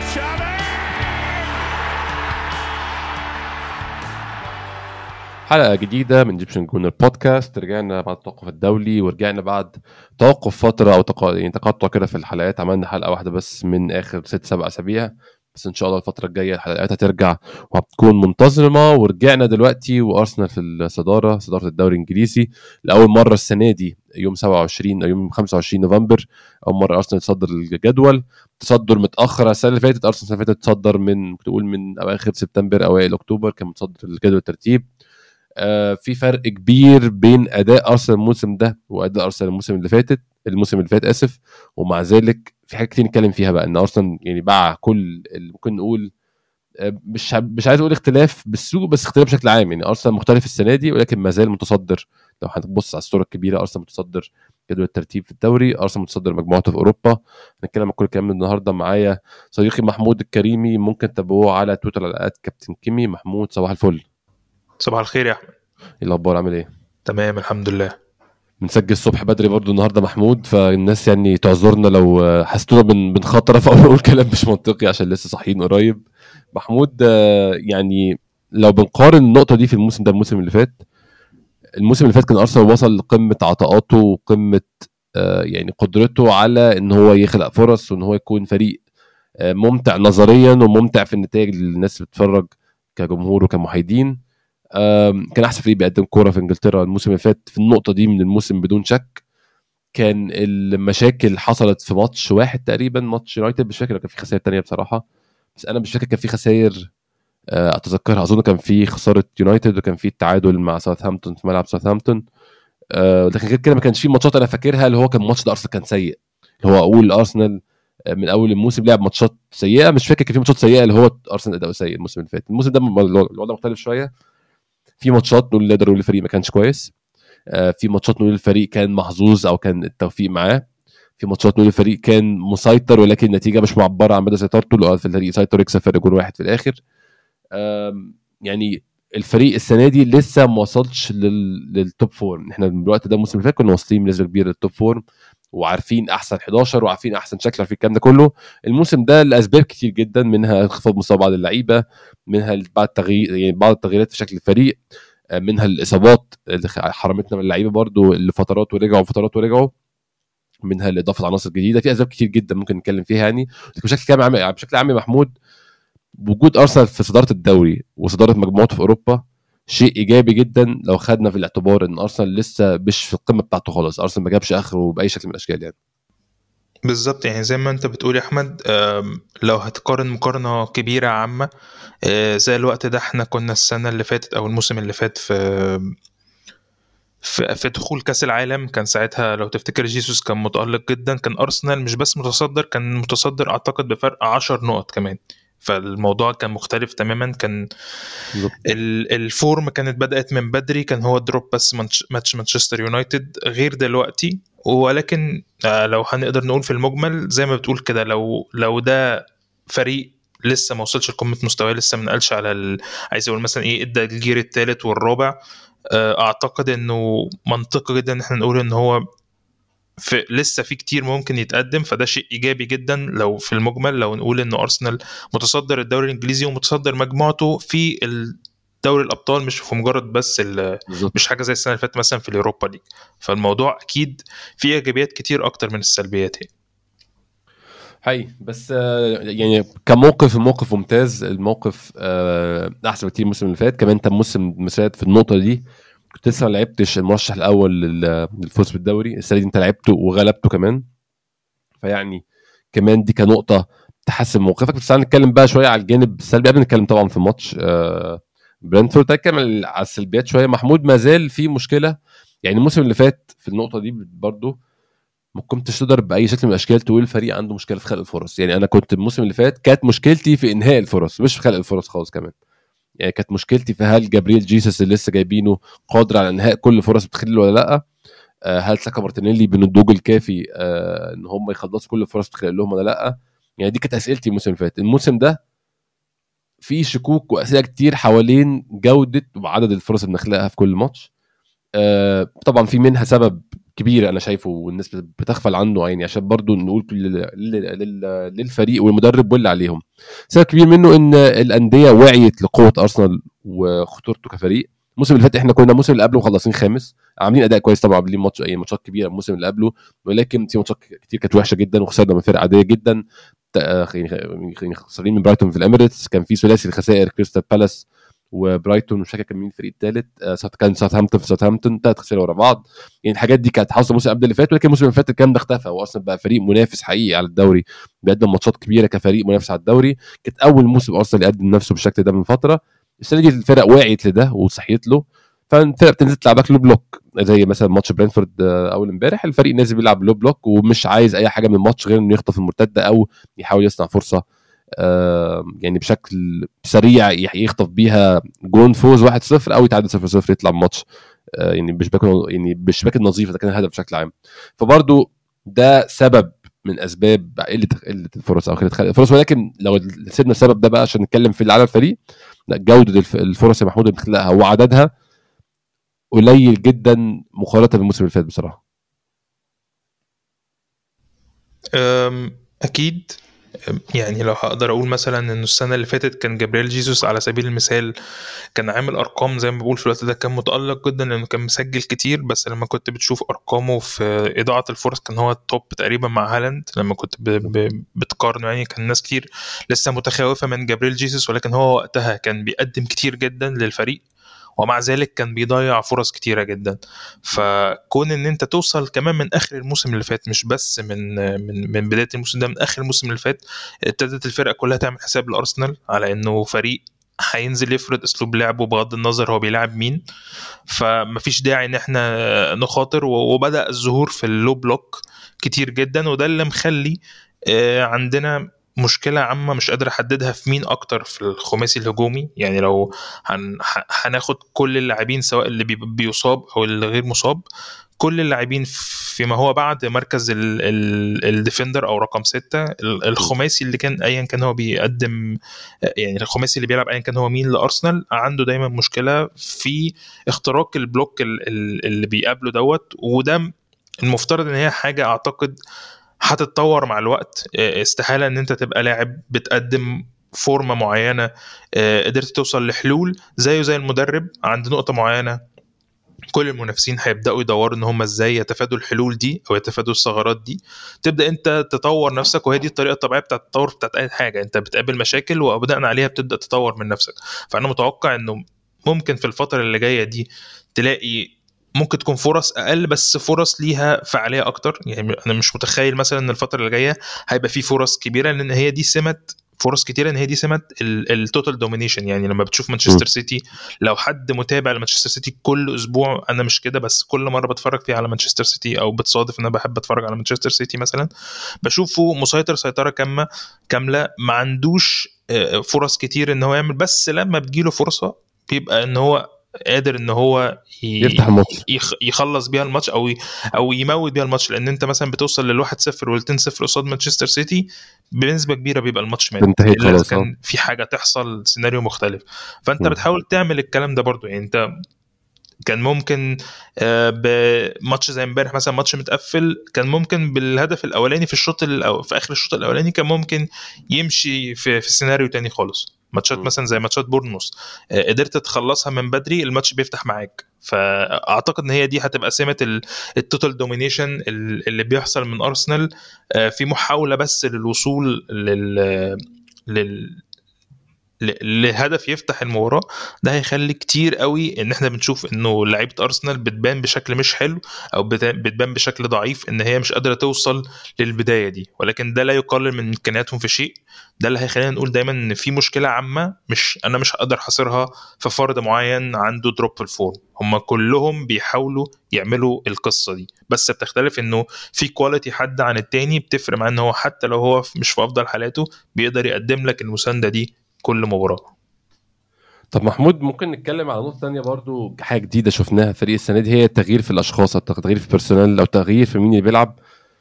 حلقة جديدة من ايجيبشن جونر بودكاست رجعنا بعد التوقف الدولي ورجعنا بعد توقف فترة أو تق... يعني تقطع كده في الحلقات عملنا حلقة واحدة بس من آخر ست سبع أسابيع بس إن شاء الله الفترة الجاية الحلقات هترجع وهتكون منتظمة ورجعنا دلوقتي وأرسنال في الصدارة صدارة الدوري الإنجليزي لأول مرة السنة دي يوم 27 أو يوم 25 نوفمبر أول مرة أرسنال تصدر الجدول تصدر متأخر السنة اللي فاتت أرسنال السنة اللي فاتت تصدر من تقول من أواخر سبتمبر أوائل أكتوبر كان متصدر الجدول الترتيب آه، في فرق كبير بين اداء ارسنال الموسم ده واداء ارسنال الموسم اللي فاتت الموسم اللي فات اسف ومع ذلك في حاجات كتير نتكلم فيها بقى ان ارسنال يعني باع كل اللي ممكن نقول آه، مش مش عايز اقول اختلاف بالسوق بس اختلاف بشكل عام يعني ارسنال مختلف السنه دي ولكن ما زال متصدر لو هنبص على الصوره الكبيره ارسنال متصدر جدول الترتيب في الدوري ارسنال متصدر مجموعته في اوروبا هنتكلم عن كل الكلام النهارده معايا صديقي محمود الكريمي ممكن تتابعوه على تويتر على كابتن كيمي محمود صباح الفل صباح الخير يا احمد ايه الاخبار عامل ايه تمام الحمد لله بنسجل الصبح بدري برضو النهارده محمود فالناس يعني تعذرنا لو حسيتونا بن بنخاطر فاقول كلام مش منطقي عشان لسه صاحيين قريب محمود يعني لو بنقارن النقطه دي في الموسم ده الموسم اللي فات الموسم اللي فات كان ارسنال وصل لقمه عطاءاته وقمه يعني قدرته على ان هو يخلق فرص وان هو يكون فريق ممتع نظريا وممتع في النتائج للناس اللي بتتفرج كجمهور وكمحايدين كان احسن فريق بيقدم كوره في انجلترا الموسم اللي فات في النقطه دي من الموسم بدون شك كان المشاكل حصلت في ماتش واحد تقريبا ماتش يونايتد مش فاكر لو كان في خسائر تانية بصراحه بس انا مش فاكر كان في خسائر آه، اتذكرها اظن كان في خساره يونايتد وكان في التعادل مع ساوثهامبتون في ملعب ساوثهامبتون آه، لكن غير كده ما كانش في ماتشات انا فاكرها اللي هو كان ماتش ده ارسنال كان سيء اللي هو اقول ارسنال آه، من اول الموسم لعب ماتشات سيئه مش فاكر كان في ماتشات سيئه اللي هو ارسنال اداؤه سيء الموسم اللي فات الموسم ده الوضع مختلف شويه في ماتشات نقول نقدر نقول الفريق ما كانش كويس آه، في ماتشات نقول الفريق كان محظوظ او كان التوفيق معاه في ماتشات نقول الفريق كان مسيطر ولكن النتيجه مش معبره عن مدى سيطرته لو في الفريق سيطر يكسب فرق جول واحد في الاخر يعني الفريق السنه دي لسه ما وصلش للتوب فورم احنا الوقت ده الموسم اللي فات كنا واصلين بنسبه كبيره للتوب فورم وعارفين احسن 11 وعارفين احسن شكل عارفين الكلام ده كله الموسم ده لاسباب كتير جدا منها انخفاض مستوى بعض اللعيبه منها بعض التغيير يعني بعض التغييرات في شكل الفريق آه، منها الاصابات اللي حرمتنا من اللعيبه برضو لفترات ورجعوا فترات ورجعوا منها اضافه عناصر جديده في اسباب كتير جدا ممكن نتكلم فيها يعني بشكل عام بشكل عام محمود وجود ارسنال في صداره الدوري وصداره مجموعته في اوروبا شيء ايجابي جدا لو خدنا في الاعتبار ان ارسنال لسه مش في القمه بتاعته خالص ارسنال ما جابش اخره باي شكل من الاشكال يعني بالظبط يعني زي ما انت بتقول يا احمد لو هتقارن مقارنه كبيره عامه آه، زي الوقت ده احنا كنا السنه اللي فاتت او الموسم اللي فات في في, في دخول كاس العالم كان ساعتها لو تفتكر جيسوس كان متالق جدا كان ارسنال مش بس متصدر كان متصدر اعتقد بفرق 10 نقط كمان فالموضوع كان مختلف تماما كان الفورم كانت بدات من بدري كان هو دروب بس ماتش مانشستر يونايتد غير دلوقتي ولكن آه، لو هنقدر نقول في المجمل زي ما بتقول كده لو لو ده فريق لسه ما وصلش لقمه مستواه لسه ما نقلش على ال... عايز اقول مثلا ايه ادى الجير الثالث والرابع آه، اعتقد انه منطقي جدا ان احنا نقول ان هو في لسه في كتير ممكن يتقدم فده شيء ايجابي جدا لو في المجمل لو نقول ان ارسنال متصدر الدوري الانجليزي ومتصدر مجموعته في دوري الابطال مش في مجرد بس مش حاجه زي السنه اللي فاتت مثلا في اليوروبا ليج فالموضوع اكيد فيه ايجابيات كتير اكتر من السلبيات يعني حقيقي بس آه، يعني كموقف الموقف ممتاز الموقف آه، احسن بكتير الموسم اللي فات كمان انت الموسم اللي فات في النقطه دي كنت لسه ما لعبتش المرشح الاول للفوز بالدوري السنه دي انت لعبته وغلبته كمان فيعني كمان دي كنقطه تحسن موقفك بس هنتكلم بقى شويه على الجانب السلبي قبل نتكلم طبعا في الماتش آه برنتفورد هنتكلم على السلبيات شويه محمود ما زال في مشكله يعني الموسم اللي فات في النقطه دي برضه ما كنتش تقدر باي شكل من الاشكال تقول الفريق عنده مشكله في خلق الفرص يعني انا كنت الموسم اللي فات كانت مشكلتي في انهاء الفرص مش في خلق الفرص خالص كمان يعني كانت مشكلتي في هل جابرييل جيسس اللي لسه جايبينه قادر على انهاء كل فرص بتخلي ولا لا آه، هل ساكا مارتينيلي بالنضوج الكافي آه، ان هم يخلصوا كل الفرص بتخلق لهم ولا لا يعني دي كانت اسئلتي الموسم اللي فات الموسم ده في شكوك واسئله كتير حوالين جوده وعدد الفرص اللي بنخلقها في كل ماتش آه، طبعا في منها سبب كبير انا شايفه والناس بتغفل عنه يعني عشان برضو نقول للفريق والمدرب واللي عليهم سبب كبير منه ان الانديه وعيت لقوه ارسنال وخطورته كفريق الموسم اللي فات احنا كنا الموسم اللي قبله مخلصين خامس عاملين اداء كويس طبعا عاملين ماتش اي ماتشات كبيره الموسم اللي قبله ولكن في ماتشات كتير كانت وحشه جدا وخسرنا من فرق عاديه جدا يعني خسرين من برايتون في الاميريتس كان في ثلاثي الخسائر كريستال بالاس وبرايتون مش فاكر كان مين الفريق الثالث آه كان ساوثهامبتون في ساوثهامبتون ثلاث خسائر ورا بعض يعني الحاجات دي كانت حاصله الموسم قبل اللي فات ولكن الموسم اللي فات الكلام ده اختفى هو اصلا بقى فريق منافس حقيقي على الدوري بيقدم ماتشات كبيره كفريق منافس على الدوري كانت اول موسم ارسنال يقدم نفسه بالشكل ده من فتره السنه دي الفرق وعيت لده وصحيت له فالفرق بتنزل تلعبك لو بلوك زي مثلا ماتش برينفورد آه، اول امبارح الفريق نازل بيلعب لو بلوك ومش عايز اي حاجه من الماتش غير انه يخطف المرتده او يحاول يصنع فرصه يعني بشكل سريع يخطف بيها جون فوز 1-0 او يتعادل 0-0 يطلع الماتش آه، يعني بشباك يعني بالشباك النظيفه ده كان الهدف بشكل عام فبرضو ده سبب من اسباب قله قله الفرص او قله الفرص ولكن لو سيبنا السبب ده بقى عشان نتكلم في على الفريق جوده الفرص يا محمود اللي بتخلقها وعددها قليل جدا مقارنه بالموسم اللي فات بصراحه اكيد يعني لو هقدر اقول مثلا ان السنه اللي فاتت كان جابرييل جيسوس على سبيل المثال كان عامل ارقام زي ما بقول في الوقت ده كان متالق جدا لانه كان مسجل كتير بس لما كنت بتشوف ارقامه في اضاعه الفرص كان هو التوب تقريبا مع هالاند لما كنت بتقارنه يعني كان ناس كتير لسه متخوفه من جابرييل جيسوس ولكن هو وقتها كان بيقدم كتير جدا للفريق ومع ذلك كان بيضيع فرص كتيره جدا فكون ان انت توصل كمان من اخر الموسم اللي فات مش بس من من من بدايه الموسم ده من اخر الموسم اللي فات ابتدت الفرقه كلها تعمل حساب لارسنال على انه فريق هينزل يفرض اسلوب لعبه بغض النظر هو بيلعب مين فمفيش داعي ان احنا نخاطر وبدا الظهور في اللو بلوك كتير جدا وده اللي مخلي آه، عندنا مشكله عامه مش قادر احددها في مين اكتر في الخماسي الهجومي يعني لو هن... هناخد كل اللاعبين سواء اللي بيصاب او اللي غير مصاب كل اللاعبين فيما هو بعد مركز الديفندر او رقم ستة الخماسي اللي كان ايا كان هو بيقدم يعني الخماسي اللي بيلعب ايا كان هو مين لارسنال عنده دايما مشكله في اختراق البلوك اللي بيقابله دوت وده المفترض ان هي حاجه اعتقد هتتطور مع الوقت استحاله ان انت تبقى لاعب بتقدم فورمه معينه قدرت توصل لحلول زيه زي المدرب عند نقطه معينه كل المنافسين هيبداوا يدوروا ان هم ازاي يتفادوا الحلول دي او يتفادوا الثغرات دي تبدا انت تطور نفسك وهي دي الطريقه الطبيعيه بتاعت التطور بتاعت اي حاجه انت بتقابل مشاكل وبناء عليها بتبدا تطور من نفسك فانا متوقع انه ممكن في الفتره اللي جايه دي تلاقي ممكن تكون فرص اقل بس فرص ليها فعاليه اكتر يعني انا مش متخيل مثلا ان الفتره اللي جايه هيبقى في فرص كبيره لان هي دي سمه فرص كتيره ان هي دي سمه التوتال دومينيشن يعني لما بتشوف مانشستر سيتي لو حد متابع لمانشستر سيتي كل اسبوع انا مش كده بس كل مره بتفرج فيها على مانشستر سيتي او بتصادف ان انا بحب اتفرج على مانشستر سيتي مثلا بشوفه مسيطر سيطره كامله كامله ما عندوش آه، فرص كتير ان هو يعمل بس لما بتجيله فرصه بيبقى ان هو قادر ان هو يفتح الماتش يخلص بيها الماتش او او يموت بيها الماتش لان انت مثلا بتوصل لل 1-0 وال 2-0 قصاد مانشستر سيتي بنسبه كبيره بيبقى الماتش مات انتهى خلاص كان آه. في حاجه تحصل سيناريو مختلف فانت م. بتحاول تعمل الكلام ده برضو يعني انت كان ممكن آه، بماتش زي امبارح مثلا ماتش متقفل كان ممكن بالهدف الاولاني في الشوط في اخر الشوط الاولاني كان ممكن يمشي في, في سيناريو تاني خالص ماتشات مثلا زي ماتشات بورنموث آه، قدرت تخلصها من بدري الماتش بيفتح معاك فاعتقد ان هي دي هتبقى سمه التوتال دومينيشن اللي بيحصل من ارسنال آه، في محاوله بس للوصول لل لل لهدف يفتح المباراه ده هيخلي كتير قوي ان احنا بنشوف انه لعيبه ارسنال بتبان بشكل مش حلو او بتبان بشكل ضعيف ان هي مش قادره توصل للبدايه دي ولكن ده لا يقلل من امكانياتهم في شيء ده اللي هيخلينا نقول دايما ان في مشكله عامه مش انا مش هقدر حاصرها في فرد معين عنده دروب في الفورم هم كلهم بيحاولوا يعملوا القصه دي بس بتختلف انه في كواليتي حد عن التاني بتفرق مع ان هو حتى لو هو مش في افضل حالاته بيقدر يقدم لك المسانده دي كل مباراه طب محمود ممكن نتكلم على نقطه ثانيه برضو حاجه جديده شفناها في فريق السنه دي هي التغيير في الاشخاص التغيير في البيرسونال او تغيير في مين اللي بيلعب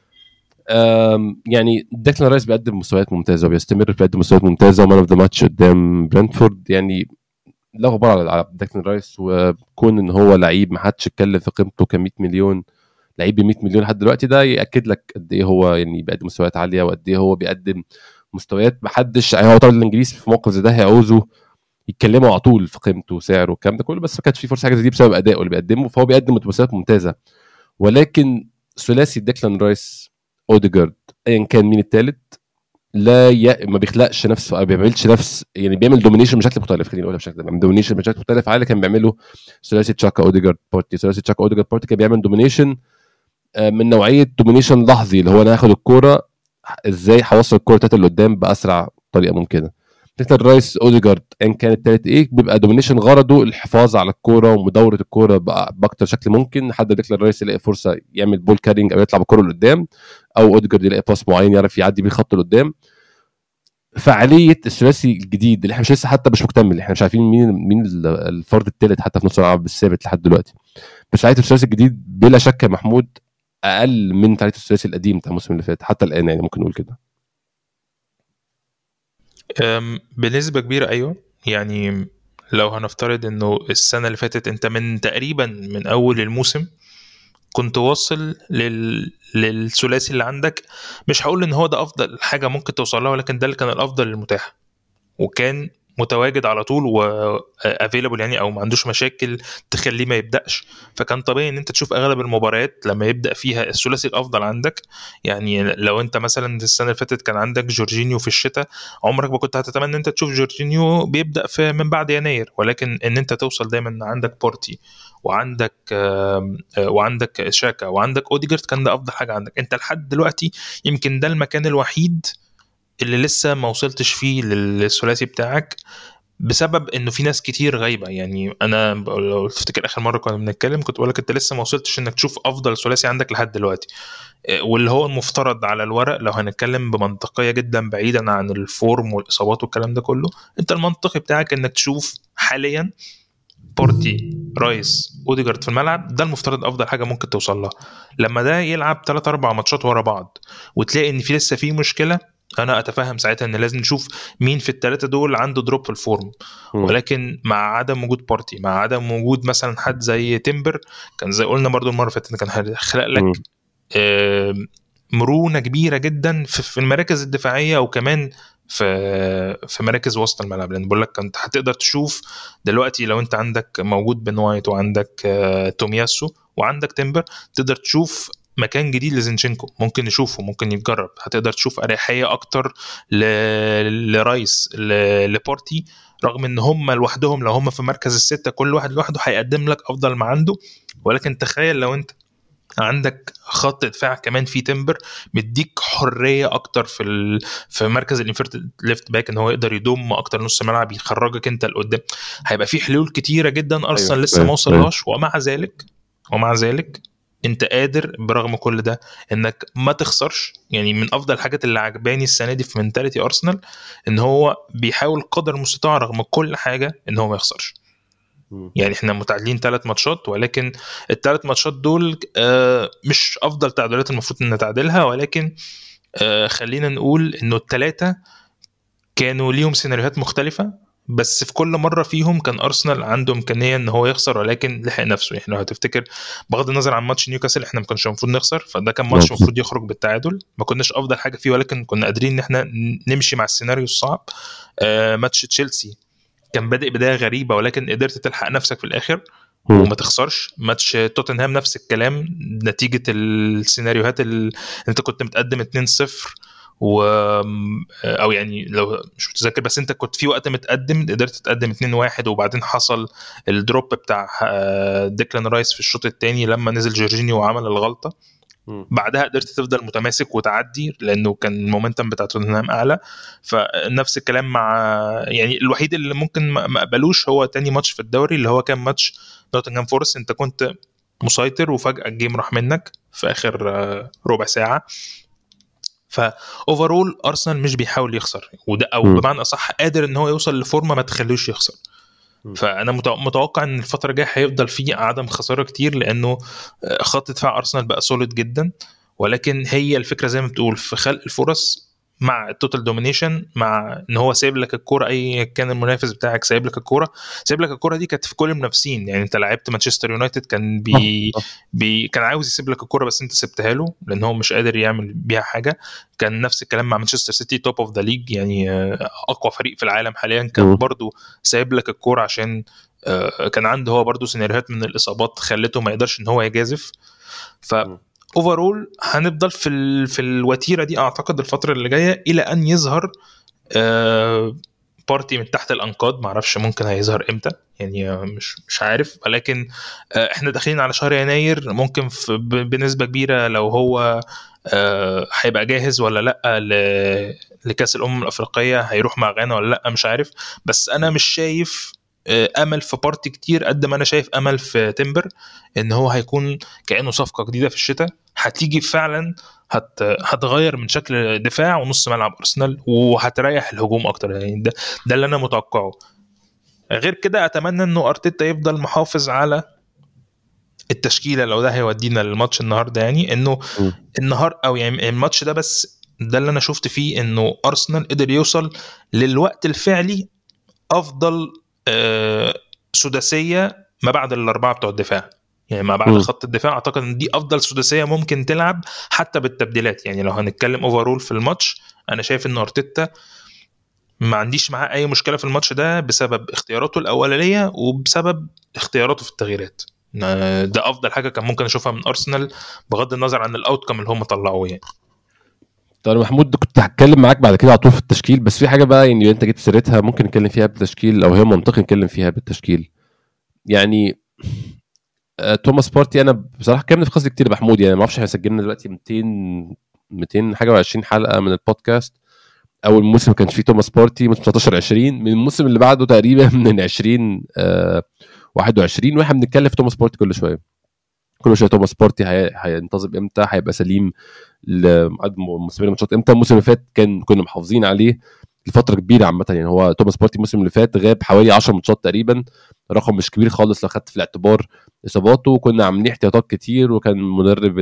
يعني ديكلان رايس بيقدم مستويات ممتازه وبيستمر بيقدم مستويات ممتازه ومان اوف ذا ماتش قدام برنتفورد يعني لا غبار على ديكلان رايس وكون ان هو لعيب ما حدش اتكلم في قيمته ك 100 مليون لعيب ب 100 مليون لحد دلوقتي ده ياكد لك قد ايه هو يعني بيقدم مستويات عاليه وقد ايه هو بيقدم مستويات محدش يعني هو طبعا الانجليز في موقف زي ده هيعوزوا يتكلموا على طول في قيمته وسعره والكلام ده كله بس ما كانش في فرصه حاجه زي دي بسبب ادائه اللي بيقدمه فهو بيقدم مستويات ممتازه ولكن ثلاثي ديكلان رايس اوديجارد ايا كان مين الثالث لا ي... ما بيخلقش نفس ما بيعملش نفس يعني بيعمل دومينيشن بشكل مختلف خلينا نقولها بشكل بيعمل دومينيشن بشكل مختلف على اللي كان بيعمله ثلاثي تشاكا اوديجارد بارتي ثلاثي تشاكا اوديجارد بارتي كان بيعمل دومينيشن من نوعيه دومينيشن لحظي اللي هو انا هاخد الكوره ازاي هوصل الكوره بتاعتي اللي قدام باسرع طريقه ممكنه ديكلان رايس اوديجارد ان كان التالت ايه بيبقى دومينيشن غرضه الحفاظ على الكوره ومدوره الكوره باكتر شكل ممكن لحد ديكلان رايس يلاقي فرصه يعمل بول كارينج او يطلع بالكوره لقدام او اوديجارد يلاقي باس معين يعرف يعدي بيه الخط لقدام فعاليه الثلاثي الجديد اللي احنا مش لسه حتى مش مكتمل احنا مش عارفين مين مين الفرد الثالث حتى في نص الملعب بالثابت لحد دلوقتي بس فعاليه الثلاثي الجديد بلا شك يا محمود اقل من فعاليه الثلاثي القديم بتاع الموسم اللي فات حتى الان يعني ممكن نقول كده بنسبه كبيره ايوه يعني لو هنفترض انه السنه اللي فاتت انت من تقريبا من اول الموسم كنت واصل لل... للثلاثي اللي عندك مش هقول ان هو ده افضل حاجه ممكن توصل لها ولكن ده اللي كان الافضل المتاح وكان متواجد على طول وافيلابل يعني او ما عندوش مشاكل تخليه ما يبداش فكان طبيعي ان انت تشوف اغلب المباريات لما يبدا فيها الثلاثي الافضل عندك يعني لو انت مثلا السنه اللي فاتت كان عندك جورجينيو في الشتاء عمرك ما كنت هتتمنى ان انت تشوف جورجينيو بيبدا في من بعد يناير ولكن ان انت توصل دايما عندك بورتي وعندك وعندك شاكا وعندك اوديجارد كان ده افضل حاجه عندك انت لحد دلوقتي يمكن ده المكان الوحيد اللي لسه ما وصلتش فيه للثلاثي بتاعك بسبب انه في ناس كتير غايبه يعني انا لو تفتكر اخر مره كنا بنتكلم كنت بقول لك انت لسه ما وصلتش انك تشوف افضل ثلاثي عندك لحد دلوقتي واللي هو المفترض على الورق لو هنتكلم بمنطقيه جدا بعيدا عن الفورم والاصابات والكلام ده كله انت المنطقي بتاعك انك تشوف حاليا بورتي رايس اوديجارد في الملعب ده المفترض افضل حاجه ممكن توصل لها لما ده يلعب 3 4 ماتشات ورا بعض وتلاقي ان في لسه في مشكله انا اتفهم ساعتها ان لازم نشوف مين في الثلاثه دول عنده دروب في الفورم ولكن مع عدم وجود بارتي مع عدم وجود مثلا حد زي تمبر كان زي قلنا برضو المره اللي فاتت كان هيخلق لك آه مرونه كبيره جدا في المراكز الدفاعيه وكمان في في مراكز وسط الملعب لان بقول لك كنت هتقدر تشوف دلوقتي لو انت عندك موجود بن وايت وعندك آه تومياسو وعندك تمبر تقدر تشوف مكان جديد لزينشينكو ممكن نشوفه ممكن يتجرب هتقدر تشوف اريحيه اكتر ل... لرايس ل... لبورتي رغم ان هم لوحدهم لو هم في مركز السته كل واحد لوحده هيقدم لك افضل ما عنده ولكن تخيل لو انت عندك خط دفاع كمان في تمبر مديك حريه اكتر في ال... في مركز الانفيرتد ليفت باك ان هو يقدر يضم اكتر نص ملعب يخرجك انت لقدام هيبقى في حلول كتيره جدا ارسنال أيوة. لسه ما وصلهاش ومع ذلك ومع ذلك انت قادر برغم كل ده انك ما تخسرش يعني من افضل الحاجات اللي عجباني السنه دي في منتاليتي ارسنال ان هو بيحاول قدر المستطاع رغم كل حاجه ان هو ما يخسرش يعني احنا متعادلين ثلاث ماتشات ولكن الثلاث ماتشات دول آه مش افضل تعادلات المفروض ان نتعادلها ولكن آه خلينا نقول انه الثلاثه كانوا ليهم سيناريوهات مختلفه بس في كل مره فيهم كان ارسنال عنده امكانيه ان هو يخسر ولكن لحق نفسه يعني لو هتفتكر بغض النظر عن ماتش نيوكاسل احنا ما كانش المفروض نخسر فده كان ماتش المفروض يخرج بالتعادل ما كناش افضل حاجه فيه ولكن كنا قادرين ان احنا نمشي مع السيناريو الصعب آه ماتش تشيلسي كان بادئ بدايه غريبه ولكن قدرت تلحق نفسك في الاخر وما تخسرش ماتش توتنهام نفس الكلام نتيجه السيناريوهات اللي انت كنت متقدم 2-0 و او يعني لو مش متذكر بس انت كنت في وقت متقدم قدرت تتقدم 2-1 وبعدين حصل الدروب بتاع ديكلان رايس في الشوط الثاني لما نزل جورجينيو وعمل الغلطه بعدها قدرت تفضل متماسك وتعدي لانه كان المومنتم بتاع توتنهام اعلى فنفس الكلام مع يعني الوحيد اللي ممكن ما قبلوش هو تاني ماتش في الدوري اللي هو كان ماتش نوتنغهام فورست انت كنت مسيطر وفجاه الجيم راح منك في اخر ربع ساعه فاوفرول ارسنال مش بيحاول يخسر وده او م. بمعنى اصح قادر ان هو يوصل لفورمه ما تخليهوش يخسر فانا متوقع ان الفتره الجايه هيفضل في عدم خساره كتير لانه خط دفاع ارسنال بقى سوليد جدا ولكن هي الفكره زي ما بتقول في خلق الفرص مع التوتال دومينيشن مع ان هو سايب لك الكوره اي كان المنافس بتاعك سايب لك الكوره سايب لك الكوره دي كانت في كل المنافسين يعني انت لعبت مانشستر يونايتد كان بي, بي كان عاوز يسيب لك الكوره بس انت سبتها له لان هو مش قادر يعمل بيها حاجه كان نفس الكلام مع مانشستر سيتي توب اوف ذا ليج يعني اقوى فريق في العالم حاليا كان برضو سايب لك الكوره عشان كان عنده هو برضو سيناريوهات من الاصابات خلته ما يقدرش ان هو يجازف ف اوفرول هنفضل في ال... في الوتيره دي اعتقد الفتره اللي جايه الى ان يظهر آه بارتي من تحت الانقاض معرفش ممكن هيظهر امتى يعني مش مش عارف ولكن آه احنا داخلين على شهر يناير ممكن في بنسبه كبيره لو هو آه هيبقى جاهز ولا لا ل... لكاس الامم الافريقيه هيروح مع غانا ولا لا مش عارف بس انا مش شايف امل في بارتي كتير قد ما انا شايف امل في تمبر ان هو هيكون كانه صفقه جديده في الشتاء هتيجي فعلا هت هتغير من شكل دفاع ونص ملعب ارسنال وهتريح الهجوم اكتر يعني ده ده اللي انا متوقعه غير كده اتمنى انه ارتيتا يفضل محافظ على التشكيله لو ده هيودينا للماتش النهارده يعني انه النهار او يعني الماتش ده بس ده اللي انا شفت فيه انه ارسنال قدر يوصل للوقت الفعلي افضل آه سداسيه ما بعد الاربعه بتوع الدفاع يعني ما بعد م. خط الدفاع اعتقد ان دي افضل سداسيه ممكن تلعب حتى بالتبديلات يعني لو هنتكلم اوفرول في الماتش انا شايف ان ارتيتا ما عنديش معاه اي مشكله في الماتش ده بسبب اختياراته الاولانيه وبسبب اختياراته في التغييرات ده افضل حاجه كان ممكن اشوفها من ارسنال بغض النظر عن الاوتكم اللي هم طلعوه يعني طيب محمود كنت هتكلم معاك بعد كده على طول في التشكيل بس في حاجه بقى يعني انت جبت سيرتها ممكن نتكلم فيها بالتشكيل او هي منطقي نتكلم فيها بالتشكيل يعني آه توماس بارتي انا بصراحه اتكلمنا في قصدي كتير محمود يعني ما اعرفش احنا سجلنا دلوقتي 200 200 حاجه و20 حلقه من البودكاست اول موسم ما كانش فيه توماس بارتي من 19 20 من الموسم اللي بعده تقريبا من 20 آه 21 واحنا بنتكلم في توماس بارتي كل شويه كل شويه توماس بارتي هينتظم امتى هيبقى سليم لموسمين الماتشات امتى الموسم اللي فات كان كنا محافظين عليه لفتره كبيره عامه يعني هو توماس بارتي الموسم اللي فات غاب حوالي 10 ماتشات تقريبا رقم مش كبير خالص لو خدت في الاعتبار اصاباته وكنا عاملين احتياطات كتير وكان مدرب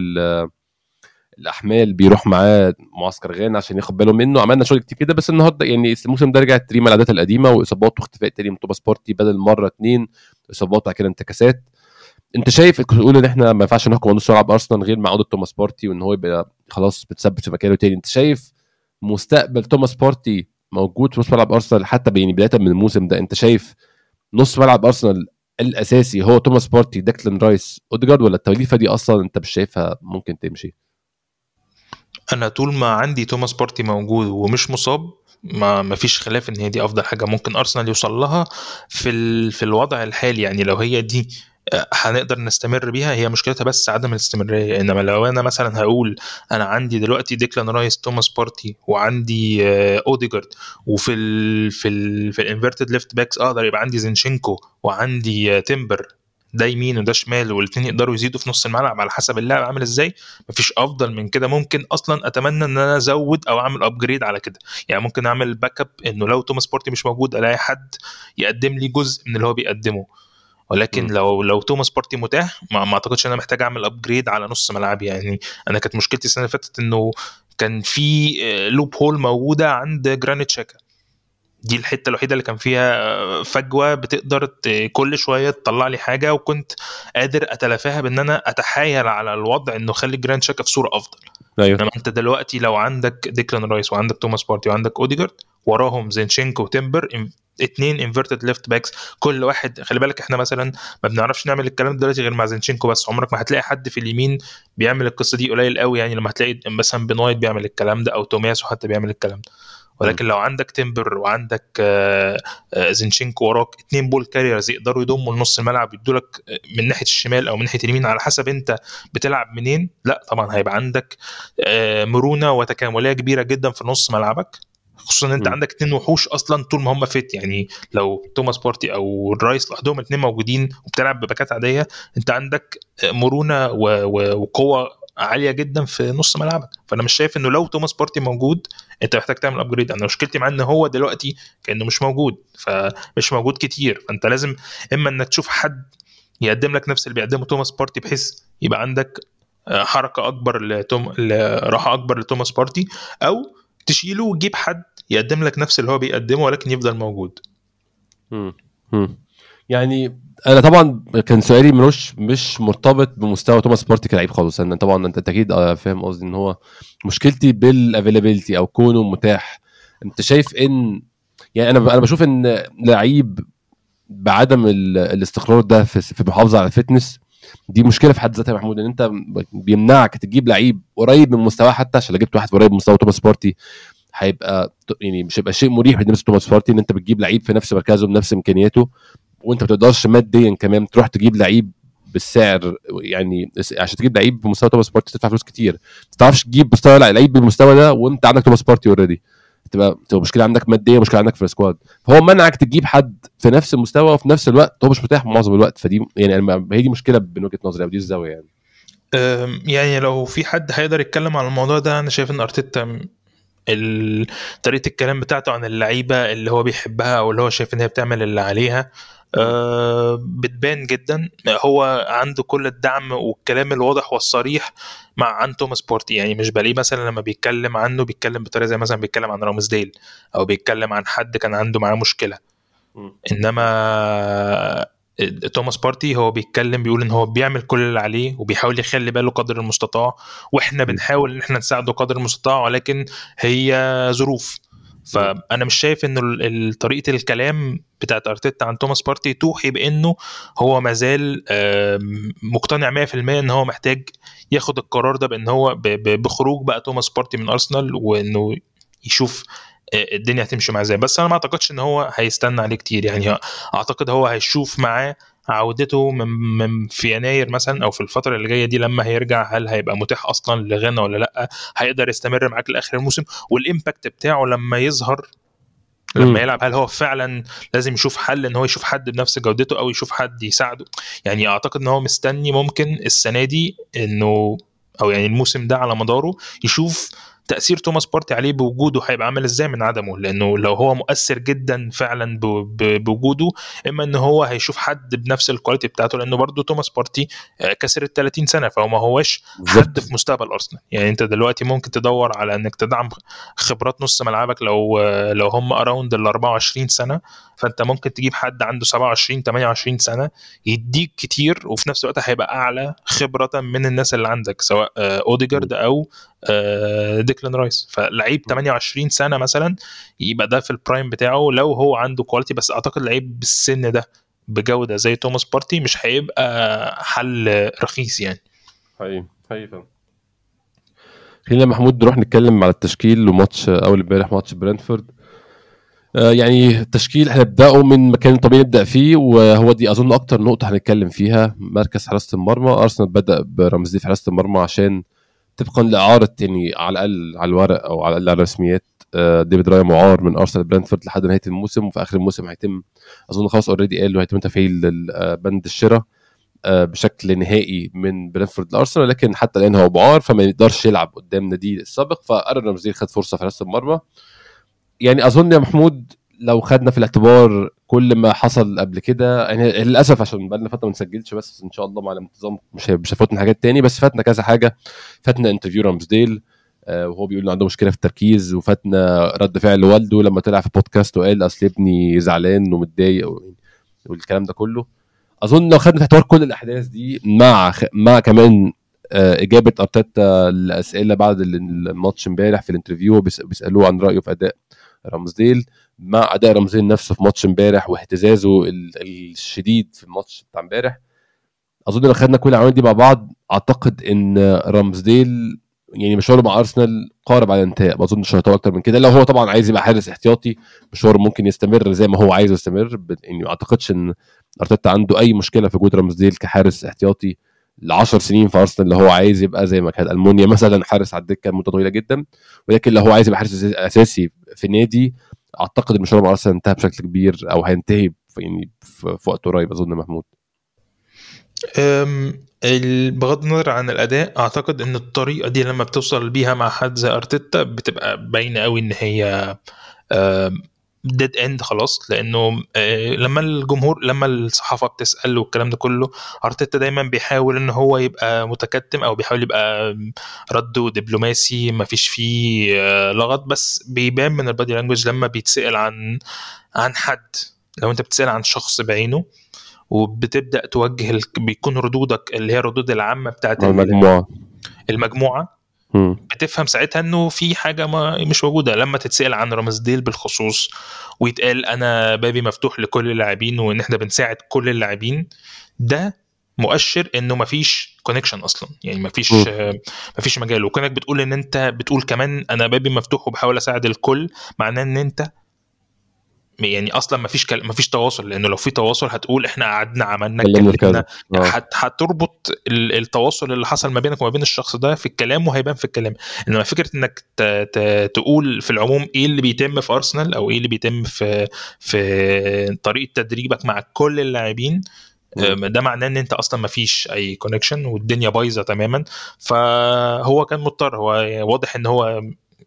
الاحمال بيروح معاه معسكر غانا عشان ياخد باله منه عملنا شغل كتير كده بس النهارده يعني الموسم ده رجعت تريما العادات القديمه واصابات واختفاء تاني من توماس بارتي بدل مره اتنين اصابات بعد كده انتكاسات انت شايف كنت بتقول ان احنا ما ينفعش نحكم نص ملعب ارسنال غير مع عوده توماس بارتي وان هو يبقى خلاص بتثبت في مكانه تاني انت شايف مستقبل توماس بارتي موجود في نص ملعب ارسنال حتى يعني بدايه من الموسم ده انت شايف نص ملعب ارسنال الاساسي هو توماس بارتي داكلين رايس اوديجارد ولا التوليفه دي اصلا انت مش شايفها ممكن تمشي انا طول ما عندي توماس بارتي موجود ومش مصاب ما ما فيش خلاف ان هي دي افضل حاجه ممكن ارسنال يوصل لها في ال... في الوضع الحالي يعني لو هي دي هنقدر نستمر بيها هي مشكلتها بس عدم الاستمراريه انما لو انا مثلا هقول انا عندي دلوقتي ديكلان رايس توماس بارتي وعندي اوديجارد وفي ال في ال في الانفيرتد ليفت باكس اقدر يبقى عندي زينشينكو وعندي تيمبر ده يمين وده شمال والاثنين يقدروا يزيدوا في نص الملعب على حسب اللاعب عامل ازاي مفيش افضل من كده ممكن اصلا اتمنى ان انا ازود او اعمل ابجريد على كده يعني ممكن اعمل باك اب انه لو توماس بارتي مش موجود الاقي حد يقدم لي جزء من اللي هو بيقدمه ولكن م. لو لو توماس بارتي متاح ما, ما اعتقدش ان انا محتاج اعمل ابجريد على نص ملعبي يعني انا كانت مشكلتي السنه اللي فاتت انه كان في لوب هول موجوده عند جرانيت شاكا دي الحته الوحيده اللي كان فيها فجوه بتقدر كل شويه تطلع لي حاجه وكنت قادر اتلافاها بان انا اتحايل على الوضع انه خلي جراند شاكا في صوره افضل ايوه انما انت دلوقتي لو عندك ديكلان رايس وعندك توماس بارتي وعندك اوديجارد وراهم زينشينكو وتمبر اتنين انفيرتد ليفت باكس كل واحد خلي بالك احنا مثلا ما بنعرفش نعمل الكلام دلوقتي غير مع زينشينكو بس عمرك ما هتلاقي حد في اليمين بيعمل القصه دي قليل قوي يعني لما هتلاقي مثلا بن وايت بيعمل الكلام ده او تومياسو حتى بيعمل الكلام ده ولكن لو عندك تمبر وعندك زينشينكو وراك اتنين بول كاريرز يقدروا يضموا لنص الملعب يدوا لك من ناحيه الشمال او من ناحيه اليمين على حسب انت بتلعب منين لا طبعا هيبقى عندك مرونه وتكامليه كبيره جدا في نص ملعبك خصوصا ان انت م. عندك اتنين وحوش اصلا طول ما هم فيت يعني لو توماس بارتي او الرايس لوحدهم اتنين موجودين وبتلعب بباكات عاديه انت عندك مرونه وقوه عاليه جدا في نص ملعبك فانا مش شايف انه لو توماس بارتي موجود انت محتاج تعمل ابجريد انا مشكلتي معاه ان هو دلوقتي كانه مش موجود فمش موجود كتير فانت لازم اما انك تشوف حد يقدم لك نفس اللي بيقدمه توماس بارتي بحيث يبقى عندك حركه اكبر لتوم راحه اكبر لتوماس بارتي او تشيله وتجيب حد يقدم لك نفس اللي هو بيقدمه ولكن يفضل موجود مم. مم. يعني انا طبعا كان سؤالي ملوش مش مرتبط بمستوى توماس بارتي كلاعب خالص انا طبعا انت اكيد آه، فاهم قصدي ان هو مشكلتي بالافيلابيلتي او كونه متاح انت شايف ان يعني انا انا بشوف ان لعيب بعدم ال- الاستقرار ده في في المحافظه على الفتنس دي مشكله في حد ذاتها يا محمود ان انت بيمنعك تجيب لعيب قريب من مستواه حتى عشان لو جبت واحد قريب من مستوى توماس بارتي هيبقى يعني مش هيبقى شيء مريح بالنسبه لتوماس بارتي ان انت بتجيب لعيب في نفس مركزه بنفس امكانياته وانت ما بتقدرش ماديا كمان تروح تجيب لعيب بالسعر يعني عشان تجيب لعيب بمستوى توماس بارتي تدفع فلوس كتير ما تعرفش تجيب مستوى لعيب بالمستوى ده وانت عندك توماس بارتي اوريدي تبقى تبقى مشكله عندك ماديه مشكله عندك في السكواد فهو منعك تجيب حد في نفس المستوى وفي نفس الوقت هو مش متاح معظم الوقت فدي يعني أنا- هي دي مشكله من وجهه نظري او دي الزاويه يعني أم، يعني لو في حد هيقدر يتكلم عن الموضوع ده انا شايف ان ارتيتا م- ال- طريقه الكلام بتاعته عن اللعيبه اللي هو بيحبها او اللي هو شايف ان هي بتعمل اللي عليها أه، بتبان جدا هو عنده كل الدعم والكلام الواضح والصريح مع عن توماس بورتي يعني مش بلاقيه مثلا لما بيتكلم عنه بيتكلم بطريقه زي مثلا بيتكلم عن رامز ديل او بيتكلم عن حد كان عنده معاه مشكله انما توماس بارتي هو بيتكلم بيقول ان هو بيعمل كل اللي عليه وبيحاول يخلي باله قدر المستطاع واحنا بنحاول ان احنا نساعده قدر المستطاع ولكن هي ظروف فانا مش شايف ان ال- ال- طريقه الكلام بتاعت ارتيتا عن توماس بارتي توحي بانه هو مازال آم، مقتنع 100% ان هو محتاج ياخد القرار ده بان هو ب- ب- بخروج بقى توماس بارتي من ارسنال وانه يشوف آه، الدنيا هتمشي معاه ازاي بس انا ما اعتقدش ان هو هيستنى عليه كتير يعني اعتقد هو هيشوف معاه عودته من, من في يناير مثلا او في الفتره اللي جايه دي لما هيرجع هل هيبقى متاح اصلا لغانا ولا لا هيقدر يستمر معاك لاخر الموسم والامباكت بتاعه لما يظهر مم. لما يلعب هل هو فعلا لازم يشوف حل ان هو يشوف حد بنفس جودته او يشوف حد يساعده يعني اعتقد ان هو مستني ممكن السنه دي انه او يعني الموسم ده على مداره يشوف تاثير توماس بارتي عليه بوجوده هيبقى عامل ازاي من عدمه لانه لو هو مؤثر جدا فعلا ب- ب- بوجوده اما ان هو هيشوف حد بنفس الكواليتي بتاعته لانه برضه توماس بارتي آه، كسر ال 30 سنه فهو ما هوش حد في مستقبل ارسنال يعني انت دلوقتي ممكن تدور على انك تدعم خبرات نص ملعبك لو لو هم اراوند ال 24 سنه فانت ممكن تجيب حد عنده 27 28 سنه يديك كتير وفي نفس الوقت هيبقى اعلى خبره من الناس اللي عندك سواء آه، اوديجارد او آه، ديكلان رايس فلعيب 28 سنه مثلا يبقى ده في البرايم بتاعه لو هو عنده كواليتي بس اعتقد لعيب بالسن ده بجوده زي توماس بارتي مش هيبقى حل رخيص يعني حقيقي حقيقي فعلا خلينا يا محمود نروح نتكلم على التشكيل وماتش اول امبارح ماتش برنتفورد آه، يعني التشكيل هنبداه من مكان طبيعي نبدا فيه وهو دي اظن اكتر نقطه هنتكلم فيها مركز حراسه المرمى ارسنال بدا برمزي في حراسه المرمى عشان طبقا لاعاره يعني على الاقل على الورق او على الاقل على الرسميات آه، ديفيد رايا معار من ارسنال برنتفورد لحد نهايه الموسم وفي اخر الموسم هيتم اظن خلاص اوريدي قالوا هيتم تفعيل آه، بند الشراء آه، بشكل نهائي من برنتفورد لارسنال لكن حتى الان هو معار فما يقدرش يلعب قدام ناديه السابق فقرر رمزي خد فرصه في حراسه المرمى يعني اظن يا محمود لو خدنا في الاعتبار كل ما حصل قبل كده يعني للاسف عشان بقالنا فتره ما نسجلش بس ان شاء الله مع الانتظام مش هي- مش هيفوتنا حاجات تاني بس فاتنا كذا حاجه فاتنا انترفيو رامزديل آه، وهو بيقول انه عنده مشكله في التركيز وفاتنا رد فعل والده لما طلع في بودكاست وقال اصل ابني زعلان ومتضايق و- والكلام ده كله اظن لو خدنا في اعتبار كل الاحداث دي مع خ... مع كمان آه، اجابه ارتيتا الاسئله بعد الماتش امبارح في الانترفيو بيس- بيسالوه عن رايه في اداء رامزديل مع اداء رامزديل نفسه في ماتش امبارح واهتزازه ال- الشديد في الماتش بتاع امبارح اظن لو خدنا كل العوامل دي مع بعض اعتقد ان رامزديل يعني مشواره مع ارسنال قارب على الانتهاء ما اظنش هيطول اكتر من كده لو هو طبعا عايز يبقى حارس احتياطي مشواره ممكن يستمر زي ما هو عايز يستمر ب- يعني ما اعتقدش ان ارتيتا عنده اي مشكله في وجود رامزديل كحارس احتياطي ل 10 سنين في ارسنال اللي هو عايز يبقى زي ما كان المونيا مثلا حارس على الدكه مده طويله جدا ولكن لو هو عايز يبقى حارس اساسي في نادي اعتقد ان مشواره مع ارسنال انتهى بشكل كبير او هينتهي في يعني في في وقت قريب اظن محمود أم، ال- بغض النظر عن الاداء اعتقد ان الطريقه دي لما بتوصل بيها مع حد زي ارتيتا بتبقى باينه قوي ان هي أم، ديد اند خلاص لانه آه، لما الجمهور لما الصحافه بتسال والكلام ده كله ارتيتا دايما بيحاول ان هو يبقى متكتم او بيحاول يبقى رده دبلوماسي ما فيش فيه آه، لغط بس بيبان من البادي لانجوج لما بيتسال عن عن حد لو انت بتسال عن شخص بعينه وبتبدا توجه ال... بيكون ردودك اللي هي الردود العامه بتاعت المجموعه المجموعه مم. بتفهم ساعتها انه في حاجه ما مش موجوده لما تتسال عن رامزديل بالخصوص ويتقال انا بابي مفتوح لكل اللاعبين وان احنا بنساعد كل اللاعبين ده مؤشر انه مفيش كونكشن اصلا يعني مفيش مم. آه، مفيش مجال وكونك بتقول ان انت بتقول كمان انا بابي مفتوح وبحاول اساعد الكل معناه ان انت يعني اصلا مفيش كل... مفيش تواصل لانه لو في تواصل هتقول احنا قعدنا عملنا اتكلمنا في اتكلمنا كذا آه. هت... هتربط ال- التواصل اللي حصل ما بينك وما بين الشخص ده في الكلام وهيبان في الكلام انما فكره انك ت... ت... تقول في العموم ايه اللي بيتم في ارسنال او ايه اللي بيتم في في طريقه تدريبك مع كل اللاعبين مم. أم، ده معناه ان انت اصلا ما فيش اي كونكشن والدنيا بايظه تماما فهو كان مضطر هو واضح ان هو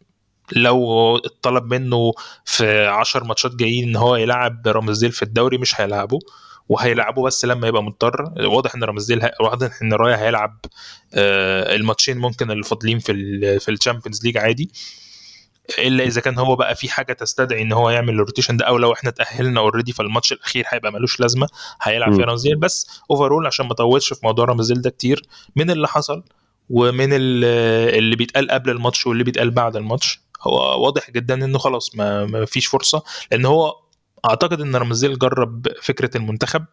لو اتطلب منه في 10 ماتشات جايين ان هو يلعب رامزديل في الدوري مش هيلعبه وهيلعبه بس لما يبقى مضطر واضح ان رامزديل هي... واضح ان رايا هيلعب آه، الماتشين ممكن اللي فاضلين في ال في الشامبيونز ليج عادي الا اذا كان هو بقى في حاجه تستدعي ان هو يعمل الروتيشن ده او لو احنا تاهلنا اوريدي فالماتش الاخير هيبقى ملوش لازمه هيلعب م. فيه رامزديل بس اوفرول عشان ما اطولش في موضوع رامزديل ده كتير من اللي حصل ومن ال- اللي بيتقال قبل الماتش واللي بيتقال بعد الماتش هو واضح جدا انه خلاص ما, ما فيش فرصه لان هو اعتقد ان رمزيل جرب فكره المنتخب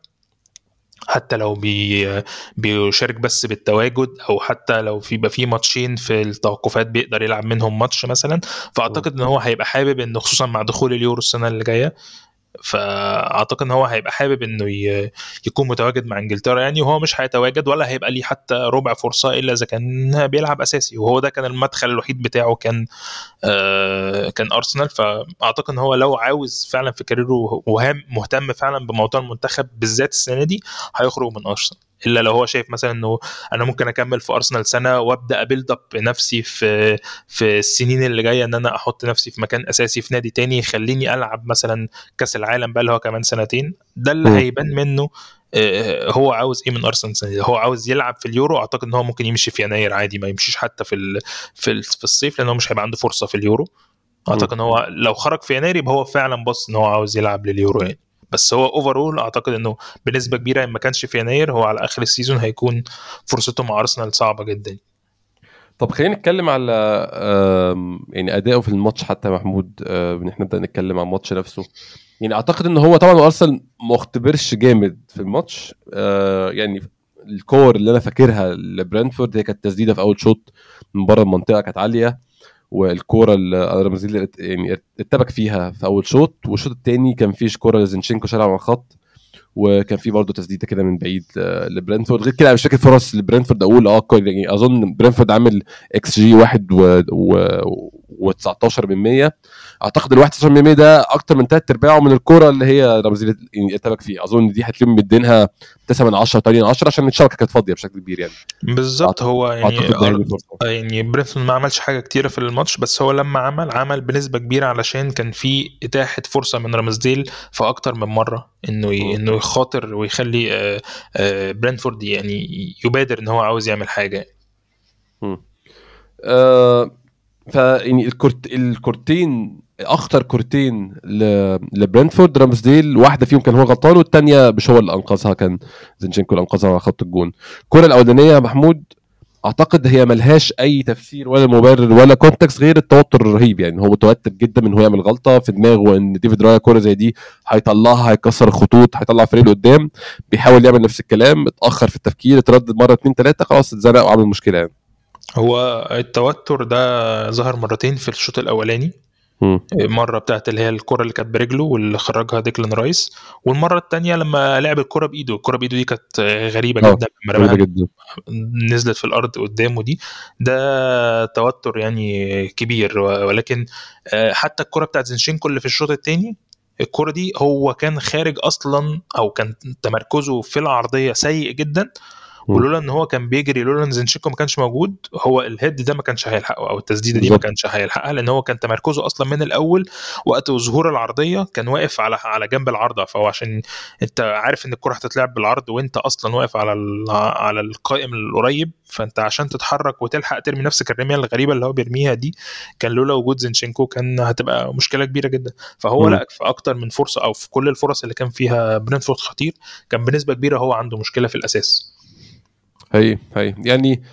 حتى لو بي بيشارك بس بالتواجد او حتى لو في يبقى في ماتشين في التوقفات بيقدر يلعب منهم ماتش مثلا فاعتقد ان هو هيبقى حابب انه خصوصا مع دخول اليورو السنه اللي جايه فاعتقد ان هو هيبقى حابب انه ي- يكون متواجد مع انجلترا يعني وهو مش هيتواجد ولا هيبقى ليه حتى ربع فرصه الا اذا كان بيلعب اساسي وهو ده كان المدخل الوحيد بتاعه كان آه كان ارسنال فاعتقد ان هو لو عاوز فعلا في كاريره وهام مهتم فعلا بموضوع المنتخب بالذات السنه دي هيخرج من ارسنال الا لو هو شايف مثلا انه انا ممكن اكمل في ارسنال سنه وابدا ابيلد اب نفسي في في السنين اللي جايه ان انا احط نفسي في مكان اساسي في نادي تاني يخليني العب مثلا كاس العالم بقى اللي هو كمان سنتين ده اللي م. هيبان منه آه، هو عاوز ايه من ارسنال السنه دي هو عاوز يلعب في اليورو اعتقد ان هو ممكن يمشي في يناير عادي ما يمشيش حتى في ال- في ال- في الصيف لان هو مش هيبقى عنده فرصه في اليورو اعتقد ان هو لو خرج في يناير يبقى هو فعلا بص ان هو عاوز يلعب لليورو يعني بس هو اوفرول اعتقد انه بنسبه كبيره ان ما كانش في يناير هو على اخر السيزون هيكون فرصته مع ارسنال صعبه جدا طب خلينا نتكلم على آم، يعني اداؤه في الماتش حتى يا محمود آه، ان احنا نبدا نتكلم عن الماتش نفسه يعني اعتقد ان هو طبعا ارسنال ما اختبرش جامد في الماتش آه، يعني الكور اللي انا فاكرها لبرنتفورد هي كانت تسديده في اول شوط من بره المنطقه كانت عاليه والكوره اللي رمزيل يعني اتبك فيها في اول شوط والشوط الثاني كان فيه كوره لزنشينكو شالها على الخط وكان في برضه تسديده كده من بعيد ل- لبرنتفورد غير كده أنا مش فاكر فرص لبرنتفورد اقول اه كو- يعني اظن برنتفورد عامل اكس جي 1 و, و... و19 من 100 اعتقد ال 19 من 100 ده اكتر من ثلاث ارباعه من الكوره اللي هي رمزي يعني اتبك فيها اظن دي هتلاقيهم مدينها 9 من 10 8 من 10 عشان الشبكه كانت فاضيه بشكل كبير يعني بالظبط هو يعني اعتقد ده هي دي الفرصه يعني برينفورد ما عملش حاجه كتيره في الماتش بس هو لما عمل عمل بنسبه كبيره علشان كان في اتاحه فرصه من رامزديل في اكتر من مره انه ي... مم. انه يخاطر ويخلي آه، آه، برينفورد يعني يبادر ان هو عاوز يعمل حاجه آه ف يعني الكورت الكورتين اخطر كورتين ل... لبرنتفورد رامسديل واحده فيهم كان هو غلطان والثانيه مش هو اللي انقذها كان زنشينكو اللي انقذها على خط الجون الكره الاولانيه يا محمود اعتقد هي ملهاش اي تفسير ولا مبرر ولا كونتكست غير التوتر الرهيب يعني هو متوتر جدا من هو يعمل غلطه في دماغه ان ديفيد رايا كوره زي دي هيطلعها هيكسر الخطوط هيطلع فريق لقدام بيحاول يعمل نفس الكلام اتاخر في التفكير اتردد مره اتنين تلاته خلاص اتزنق وعمل مشكله يعني هو التوتر ده ظهر مرتين في الشوط الاولاني مم. مره بتاعت اللي هي الكره اللي كانت برجله واللي خرجها ديكلان رايس والمره الثانيه لما لعب الكره بايده الكره بايده دي كانت غريبه آه، جدا لما رماها غريبه جدا نزلت في الارض قدامه دي ده توتر يعني كبير ولكن آه، حتى الكره بتاعت زينشينكو اللي في الشوط الثاني الكره دي هو كان خارج اصلا او كان تمركزه في العرضيه سيء جدا ولولا ان هو كان بيجري لولا ان زينشينكو ما كانش موجود هو الهيد ده ما كانش هيلحقه او التسديده دي ما كانش هيلحقها لان هو كان تمركزه اصلا من الاول وقت ظهور العرضيه كان واقف على على جنب العارضه فهو عشان انت عارف ان الكره هتتلعب بالعرض وانت اصلا واقف على على القائم القريب فانت عشان تتحرك وتلحق ترمي نفسك الرميه الغريبه اللي هو بيرميها دي كان لولا وجود زينشينكو كان هتبقى مشكله كبيره جدا فهو لا في اكتر من فرصه او في كل الفرص اللي كان فيها برينفورد خطير كان بنسبه كبيره هو عنده مشكله في الاساس هي هي يعني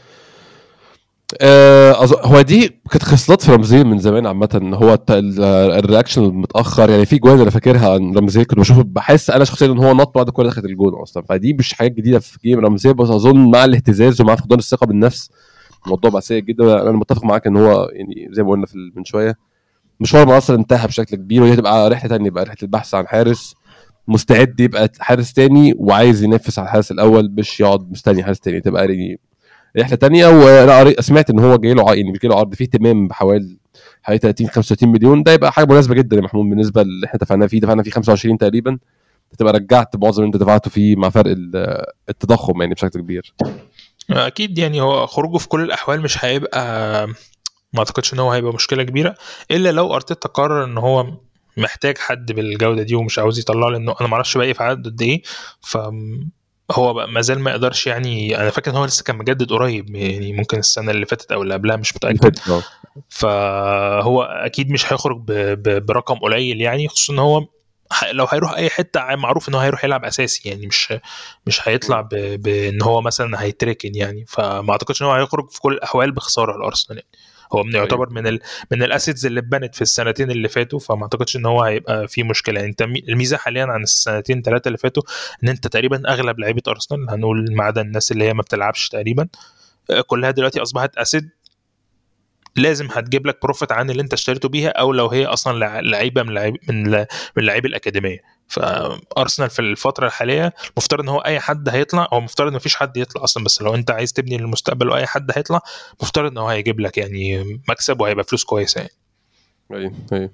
آه هو دي كانت خصلات في رمزيه من زمان عامه هو الرياكشن المتاخر يعني في جوان انا فاكرها عن رمزيه كنت بشوف بحس انا شخصيا ان هو نط بعد الكوره دخلت الجون اصلا فدي مش حاجات جديده في جيم رمزيه بس اظن مع الاهتزاز ومع فقدان الثقه بالنفس الموضوع بقى سيء جدا انا متفق معاك ان هو يعني زي ما قلنا في من شويه مشوار مصر انتهى بشكل كبير وهي تبقى رحله ثانيه بقى رحله البحث عن حارس مستعد يبقى حارس تاني وعايز ينافس على الحارس الاول مش يقعد مستني حارس تاني تبقى يعني رحله تانية وانا سمعت ان هو جاي له يعني جاي له عرض فيه اهتمام بحوالي حوالي 30 35 مليون ده يبقى حاجه مناسبه جدا يا محمود بالنسبه اللي احنا دفعناه فيه دفعنا فيه 25 تقريبا تبقى رجعت معظم اللي انت دفعته فيه مع فرق التضخم يعني بشكل كبير اكيد يعني هو خروجه في كل الاحوال مش هيبقى ما اعتقدش ان هو هيبقى مشكله كبيره الا لو ارتيتا قرر ان هو محتاج حد بالجوده دي ومش عاوز يطلع لانه انا ما اعرفش باقي في عدد قد ايه ف هو بقى ما زال ما يقدرش يعني انا فاكر ان هو لسه كان مجدد قريب يعني ممكن السنه اللي فاتت او اللي قبلها مش متاكد فهو اكيد مش هيخرج برقم قليل يعني خصوصا ان هو لو هيروح اي حته معروف ان هو هيروح يلعب اساسي يعني مش مش هيطلع بان هو مثلا هيتركن يعني فما اعتقدش ان هو هيخرج في كل الاحوال بخساره الارسنال يعني هو من يعتبر أيوة. من ال من الاسيتس اللي اتبنت في السنتين اللي فاتوا فما اعتقدش ان هو هيبقى في مشكله يعني انت الميزه حاليا عن السنتين ثلاثه اللي فاتوا ان انت تقريبا اغلب لعيبه ارسنال هنقول ما عدا الناس اللي هي ما بتلعبش تقريبا آه، كلها دلوقتي اصبحت اسيد لازم هتجيب لك بروفيت عن اللي انت اشتريته بيها او لو هي اصلا لعيبه من لعيب من من لعيب الاكاديميه فارسنال في الفتره الحاليه مفترض ان هو اي حد هيطلع هو مفترض ان مفيش حد يطلع اصلا بس لو انت عايز تبني للمستقبل واي حد هيطلع مفترض ان هو هيجيب لك يعني مكسب وهيبقى فلوس كويسه يعني ايوه ايوه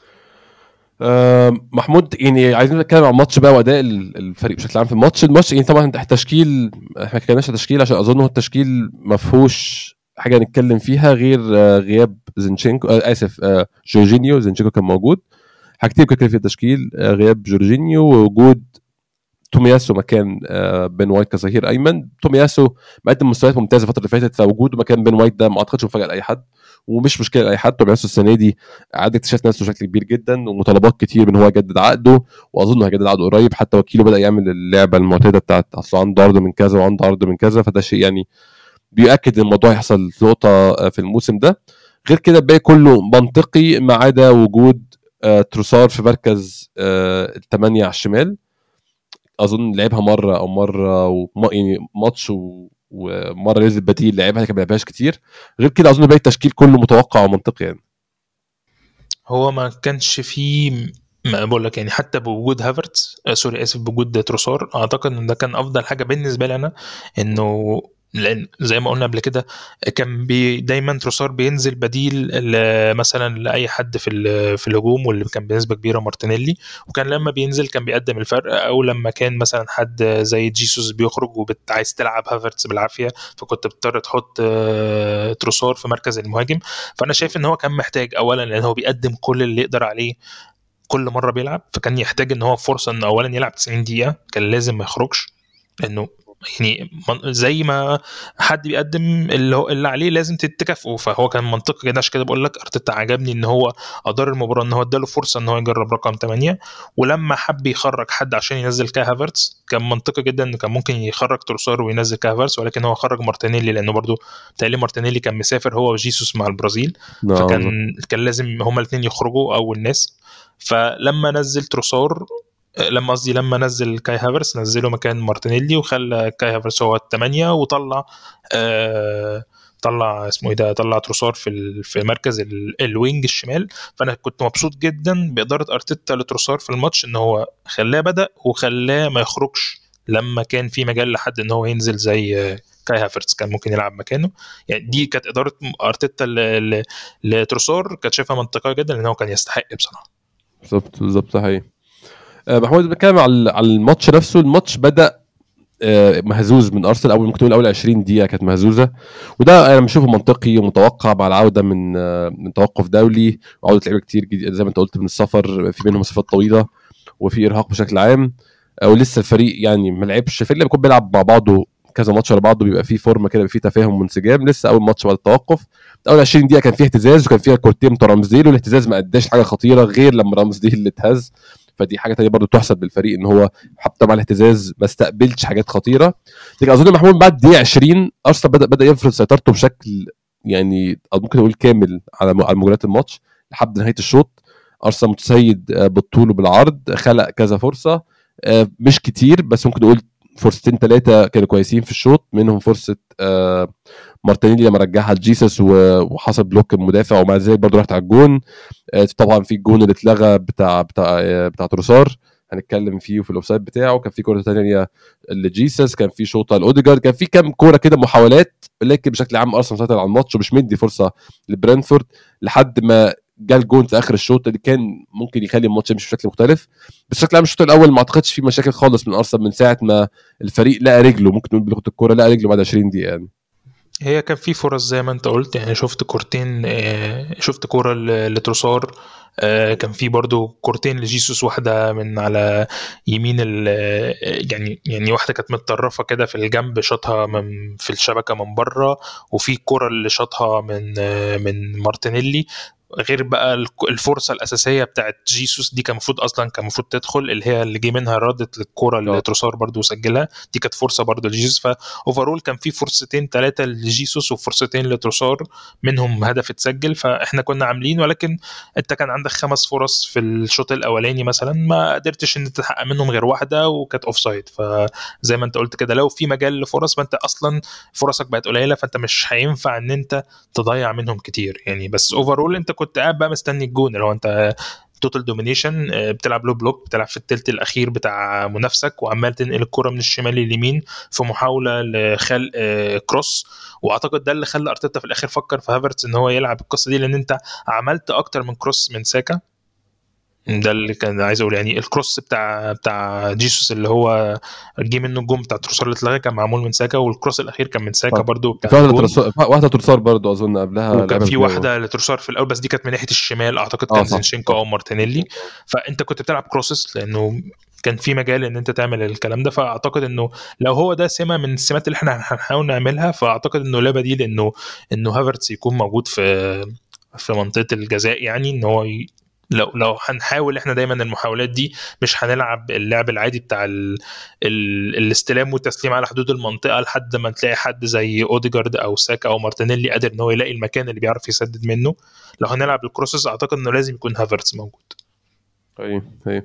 أه محمود يعني عايزين نتكلم عن الماتش بقى واداء الفريق بشكل عام في الماتش الماتش يعني طبعا التشكيل احنا ما اتكلمناش تشكيل عشان اظن هو التشكيل ما فيهوش حاجه نتكلم فيها غير آه، غياب زينشينكو آه اسف آه جورجينيو زينشينكو كان موجود حاجتين كده في التشكيل آه غياب جورجينيو ووجود تومياسو مكان آه بن وايت كظهير ايمن تومياسو مقدم مستويات ممتازه الفتره اللي فاتت فوجوده مكان بن وايت ده ما اعتقدش مفاجاه لاي حد ومش مشكله لاي حد تومياسو السنه دي عاد اكتشف نفسه بشكل كبير جدا ومطالبات كتير ان هو يجدد عقده واظن هيجدد عقده قريب حتى وكيله بدا يعمل اللعبه المعتاده بتاعت اصله عنده عرض من كذا وعنده عرض من كذا فده شيء يعني بيؤكد ان الموضوع يحصل في نقطه آه، في الموسم ده غير كده الباقي كله منطقي ما عدا وجود آه، تروسار في مركز آه، الثمانيه على الشمال اظن لعبها مره او مره وم... يعني ماتش و... ومره نزل بديل لعبها لكن ما لعبهاش كتير غير كده اظن باقي التشكيل كله متوقع ومنطقي يعني هو ما كانش فيه ما بقول لك يعني حتى بوجود هافرتس آه سوري اسف بوجود تروسار اعتقد ان ده كان افضل حاجه بالنسبه لي انا انه لان زي ما قلنا قبل كده كان بي دايما تروسار بينزل بديل مثلا لاي حد في في الهجوم واللي كان بنسبه كبيره مارتينيلي وكان لما بينزل كان بيقدم الفرق او لما كان مثلا حد زي جيسوس بيخرج وعايز تلعب هافرتس بالعافيه فكنت بتضطر تحط آه، تروسار في مركز المهاجم فانا شايف ان هو كان محتاج اولا لان هو بيقدم كل اللي يقدر عليه كل مره بيلعب فكان يحتاج ان هو فرصه انه اولا يلعب 90 دقيقه كان لازم ما يخرجش لانه يعني زي ما حد بيقدم اللي هو اللي عليه لازم تكافئه فهو كان منطقي جدا عشان كده بقول لك ارتيتا عجبني ان هو ادار المباراه ان هو اداله فرصه ان هو يجرب رقم 8 ولما حب يخرج حد عشان ينزل كاي هافرتس كان منطقي جدا ان كان ممكن يخرج تروسار وينزل كاي هافرتس ولكن هو خرج مارتينيلي لانه برده بتهيألي مارتينيلي كان مسافر هو وجيسوس مع البرازيل نعم. فكان كان لازم هما الاثنين يخرجوا اول ناس فلما نزل تروسار لما قصدي لما نزل كاي هافرس نزله مكان مارتينيلي وخلى كاي هافرس هو الثمانيه وطلع آه طلع اسمه ايه ده طلع تروسار في في مركز الوينج الشمال فانا كنت مبسوط جدا باداره ارتيتا لتروسار في الماتش ان هو خلاه بدا وخلاه ما يخرجش لما كان في مجال لحد ان هو ينزل زي كاي هافرتس كان ممكن يلعب مكانه يعني دي كانت اداره ارتيتا لتروسار كانت شايفها منطقيه جدا لان هو كان يستحق بصراحه بالظبط بالظبط هي آه، محمود بنتكلم على على الماتش نفسه الماتش بدا آه، مهزوز من ارسنال اول ممكن تقول اول 20 دقيقه كانت مهزوزه وده انا بشوفه منطقي ومتوقع مع العوده من آه، من توقف دولي وعوده لعيبه كتير جديد زي ما انت قلت من السفر في منهم مسافات طويله وفي ارهاق بشكل عام آه، ولسه الفريق يعني ما لعبش الفريق اللي بيكون بيلعب مع بعضه كذا ماتش ورا بعضه بيبقى فيه فورمه كده بيبقى فيه تفاهم وانسجام لسه اول ماتش بعد التوقف اول 20 دقيقه كان فيه اهتزاز وكان فيها كورتين بتوع رامزديل والاهتزاز ما اداش حاجه خطيره غير لما رامزديل اللي اتهز فدي حاجه تانية برضو تحسب بالفريق ان هو حتى مع الاهتزاز ما استقبلش حاجات خطيره لكن اظن محمود بعد دقيقه 20 ارسنال بدا بدا يفرض سيطرته بشكل يعني ممكن نقول كامل على على مجريات الماتش لحد نهايه الشوط ارسنال متسيد آه، بالطول وبالعرض خلق كذا فرصه آه، مش كتير بس ممكن نقول فرصتين ثلاثه كانوا كويسين في الشوط منهم فرصه آه، مارتينيلي لما رجعها لجيسس و- وحصل بلوك المدافع ومع ذلك برضه رحت على الجون آه، طبعا في الجون اللي اتلغى بتاع بتاع آه، بتاع تروسار هنتكلم فيه وفي الاوفسايد بتاعه كان في كوره ثانيه لجيسس كان في شوطه لاوديجارد كان في كام كوره كده محاولات لكن بشكل عام ارسنال مسيطر على الماتش ومش مدي فرصه لبرنتفورد لحد ما جه الجون في اخر الشوط اللي كان ممكن يخلي الماتش يمشي بشكل مختلف بس بشكل عام الشوط الاول ما اعتقدش فيه مشاكل خالص من ارسنال من ساعه ما الفريق لقى رجله ممكن نقول بلغه الكوره لقى رجله بعد 20 دقيقه يعني هي كان في فرص زي ما انت قلت يعني شفت كورتين آه، شفت كورة ل- لتروسار آه، كان في برضو كورتين لجيسوس واحدة من على يمين ال يعني يعني واحدة كانت متطرفة كده في الجنب شاطها من في الشبكة من بره وفي الكورة اللي شاطها من آه، من مارتينيلي غير بقى الك- الفرصة الأساسية بتاعت جيسوس دي كان المفروض أصلا كان المفروض تدخل اللي هي اللي جه منها ردت للكورة اللي اه. تروسار برضو سجلها دي كانت فرصة برضو لجيسوس فأوفرول كان في فرصتين ثلاثة لجيسوس وفرصتين لتروسار منهم هدف اتسجل فاحنا كنا عاملين ولكن انت كان عندك خمس فرص في الشوط الاولاني مثلا ما قدرتش ان انت تحقق منهم غير واحده وكانت اوف سايد فزي ما انت قلت كده لو في مجال لفرص فانت اصلا فرصك بقت قليله فانت مش هينفع ان انت تضيع منهم كتير يعني بس اوفرول انت كنت قاعد بقى مستني الجون اللي هو انت توتال دومينيشن بتلعب لو بلوك بتلعب في التلت الاخير بتاع منافسك وعمال تنقل الكره من الشمال لليمين في محاوله لخلق آه، كروس واعتقد ده اللي خلى ارتيتا في الاخر فكر في هافرتس ان هو يلعب القصه دي لان انت عملت اكتر من كروس من ساكا ده اللي كان عايز اقول يعني الكروس بتاع بتاع جيسوس اللي هو جه منه الجون بتاع تروسار اللي اتلغى كان معمول من ساكا والكروس الاخير كان من ساكا آه. برضو بتاع في واحده الجون. ترسار واحده ترسار برضه اظن قبلها وكان لعبها في بالجو. واحده لتروسار في الاول بس دي كانت من ناحيه الشمال اعتقد آه، كان صح. زينشينكو او مارتينيلي فانت كنت بتلعب كروسس لانه كان في مجال ان انت تعمل الكلام ده فاعتقد انه لو هو ده سمه من السمات اللي احنا هنحاول نعملها فاعتقد انه لا بديل انه انه هافرتس يكون موجود في في منطقه الجزاء يعني ان هو ي... لو لو هنحاول احنا دايما المحاولات دي مش هنلعب اللعب العادي بتاع ال... ال... الاستلام والتسليم على حدود المنطقه لحد ما تلاقي حد زي اوديجارد او ساكا او مارتينيلي قادر ان هو يلاقي المكان اللي بيعرف يسدد منه لو هنلعب الكروسز اعتقد انه لازم يكون هافرتس موجود ايوه ايوه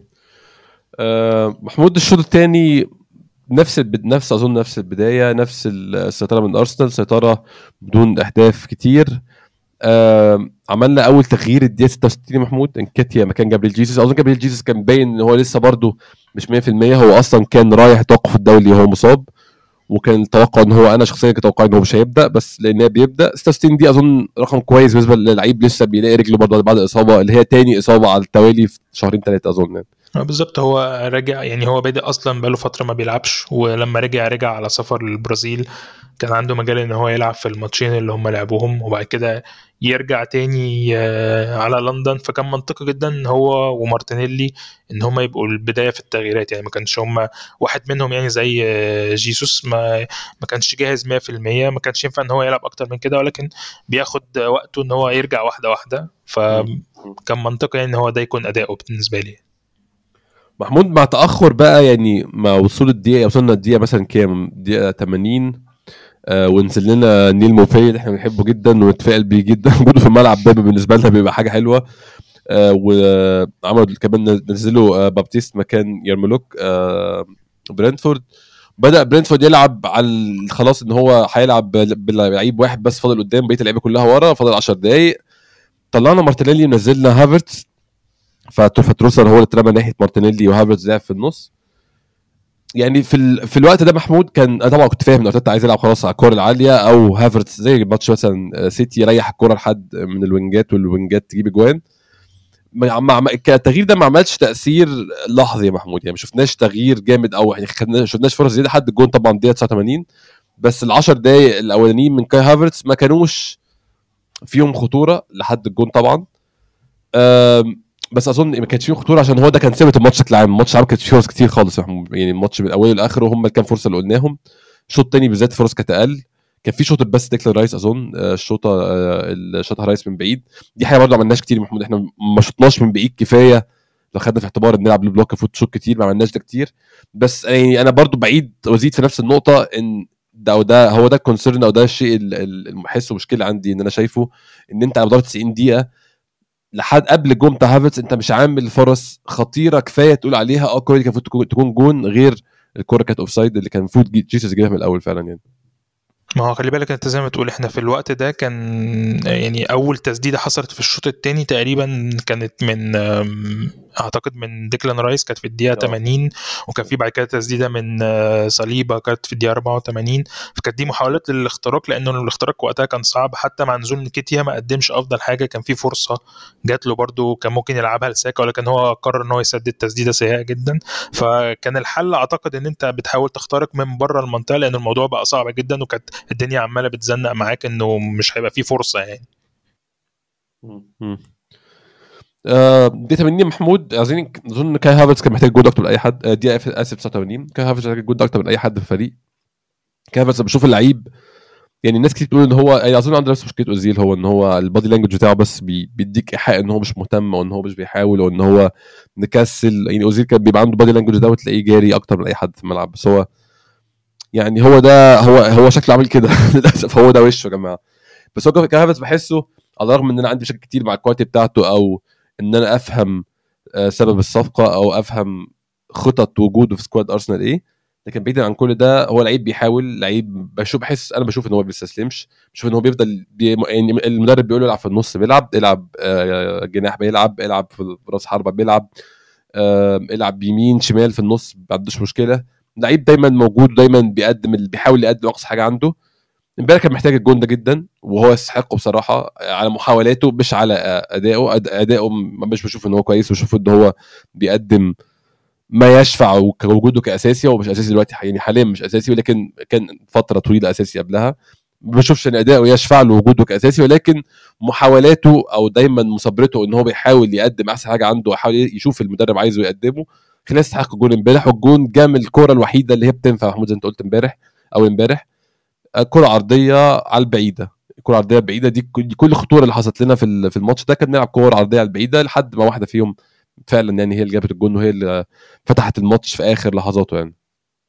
آه محمود الشوط الثاني نفس البد... نفس اظن نفس البدايه نفس السيطره من ارسنال سيطره بدون اهداف كتير آه عملنا اول تغيير الدقيقه 66 محمود انكاتيا مكان جابريل جيسوس اظن جابريل جيسوس كان باين ان هو لسه برضه مش 100% هو اصلا كان رايح التوقف الدولي وهو مصاب وكان التوقع ان هو انا شخصيا كنت اتوقع ان هو مش هيبدا بس لان بيبدا 66 دي اظن رقم كويس بالنسبه للعيب لسه بيلاقي رجله برضه بعد اصابه اللي هي تاني اصابه على التوالي في شهرين ثلاثه اظن يعني. آه، بالظبط هو رجع يعني هو بادئ اصلا بقاله فتره ما بيلعبش ولما رجع رجع على سفر للبرازيل كان عنده مجال ان هو يلعب في الماتشين اللي هم لعبوهم وبعد كده يرجع تاني آه، على لندن فكان منطقي جدا ان هو ومارتينيلي ان هم يبقوا البدايه في التغييرات يعني ما كانش هم واحد منهم يعني زي آه، جيسوس ما ما كانش جاهز 100% ما كانش ينفع ان هو يلعب اكتر من كده ولكن بياخد وقته ان هو يرجع واحده واحده فكان منطقي يعني ان هو ده يكون اداؤه بالنسبه لي محمود مع تاخر بقى يعني مع وصول الدقيقه وصلنا الدقيقه مثلا كام دقيقه 80 آه ونزل لنا نيل موفي اللي احنا بنحبه جدا ونتفائل بيه جدا وجوده في الملعب دايما بالنسبه لنا بيبقى حاجه حلوه آه وعملوا كمان نزلوا آه بابتيست مكان يرملوك آه برنتفورد بدا برنتفورد يلعب على ال- خلاص ان هو هيلعب بلعيب واحد بس فاضل قدام بقيه اللعيبه كلها ورا فاضل 10 دقائق طلعنا مارتينيلي ونزلنا هافرتز فت- فتروسر هو اللي اترمى ناحيه مارتينيلي وهافرتز لعب في النص يعني في ال... في الوقت ده محمود كان انا طبعا كنت فاهم ان ارتيتا عايز يلعب خلاص على الكوره العاليه او هافرتز زي ماتش مثلا سيتي يريح الكوره لحد من الوينجات والوينجات تجيب اجوان مع مع التغيير ده ما عملش تاثير لحظي يا محمود يعني ما شفناش تغيير جامد قوي يعني خدنا شفناش فرص زياده حد الجون طبعا دقيقه 89 بس ال 10 دقايق الاولانيين من كاي هافرتس ما كانوش فيهم خطوره لحد الجون طبعا أم، بس اظن ما كانش فيه خطوره عشان هو ده كان ثابت الماتش بشكل عام الماتش عام كانت فيه فرص كتير خالص يا محمود يعني الماتش من اوله لاخره هم الكام فرصه اللي قلناهم الشوط الثاني بالذات فرص كانت اقل كان في شوط بس ديكلان رايس اظن آه، الشوطه آه، اللي شاطها رايس من بعيد دي حاجه برضه ما عملناش كتير يا محمود احنا ما شطناش من بعيد كفايه لو خدنا في اعتبار ان نلعب بلوك فوت شوت كتير ما عملناش ده كتير بس يعني انا برضه بعيد وازيد في نفس النقطه ان ده او ده هو ده الكونسيرن او ده الشيء ال- ال- المحس ومشكله عندي ان انا شايفه ان انت على مدار 90 دقيقه لحد قبل الجون بتاع هافرتس انت مش عامل فرص خطيره كفايه تقول عليها اه الكوره دي كانت المفروض تكون- تكون جون غير الكوره كانت اوف سايد اللي كان المفروض جي- جيسوس يجيبها من الاول فعلا يعني ما هو خلي بالك انت زي ما تقول احنا في الوقت ده كان يعني اول تسديده حصلت في الشوط الثاني تقريبا كانت من أم، اعتقد من ديكلان رايس كانت في الدقيقه اه. 80 وكان في بعد كده تسديده من آه، صليبه كانت في الدقيقه 84 فكانت دي محاولات للاختراق لانه الاختراق وقتها كان صعب حتى مع نزول نكيتيا ما قدمش افضل حاجه كان في فرصه جات له برده كان ممكن يلعبها لساكا ولكن هو قرر ان هو يسدد تسديده سيئه جدا فكان الحل اعتقد ان انت بتحاول تخترق من بره المنطقه لان الموضوع بقى صعب جدا وكانت الدنيا عماله بتزنق معاك انه مش هيبقى فيه فرصه يعني مم. آه، دي 80 محمود عايزين اظن كاي هافرتس كان محتاج جول اكتر من اي حد آه، دي اسف 89 كاي هافرتس محتاج جول اكتر من اي حد في الفريق كاي هافرتس بشوف اللعيب يعني الناس كتير بتقول ان هو يعني اظن عنده نفس مشكله اوزيل هو ان هو البادي لانجوج بتاعه بس بي بيديك ايحاء ان هو مش مهتم او ان هو مش بيحاول او ان هو مكسل يعني اوزيل كان بيبقى عنده بادي لانجوج ده وتلاقيه جاري اكتر من اي حد في الملعب بس هو يعني هو ده هو هو شكله عامل كده للاسف هو ده وشه يا جماعه بس هو كاي هافرتس بحسه على الرغم ان انا عندي مشاكل كتير مع الكواليتي بتاعته او ان انا افهم آه، سبب الصفقه او افهم خطط وجوده في سكواد ارسنال ايه لكن بعيدا عن كل ده هو لعيب بيحاول لعيب بشوف بحس انا بشوف ان هو ما بيستسلمش بشوف ان هو بيفضل بي يعني المدرب بيقول له العب في النص بيلعب العب آه، جناح بيلعب العب في راس حربه بيلعب آه، العب يمين شمال في النص ما عندوش مشكله لعيب دايما موجود ودايما بيقدم بيحاول يقدم اقصى حاجه عنده امبارح كان محتاج الجون ده جدا وهو يستحقه بصراحه على محاولاته مش على ادائه أد- ادائه م- مش بشوف ان هو كويس بشوف ان هو بيقدم ما يشفع وجوده كاساسي هو مش اساسي دلوقتي يعني حاليا مش اساسي ولكن كان فتره طويله اساسي قبلها ما بشوفش ان اداؤه يشفع له وجوده كاساسي ولكن محاولاته او دايما مثابرته ان هو بيحاول يقدم احسن حاجه عنده ويحاول يشوف المدرب عايزه يقدمه خلال يستحق الجون امبارح والجون جه من الكوره الوحيده اللي هي بتنفع محمود زي ما انت قلت امبارح او امبارح كرة عرضية على البعيدة كرة عرضية بعيدة دي دي كل الخطورة اللي حصلت لنا في ال- في الماتش ده كان بنلعب كور عرضية على البعيدة لحد ما واحدة فيهم فعلا يعني هي اللي جابت الجون وهي اللي فتحت الماتش في آخر لحظاته يعني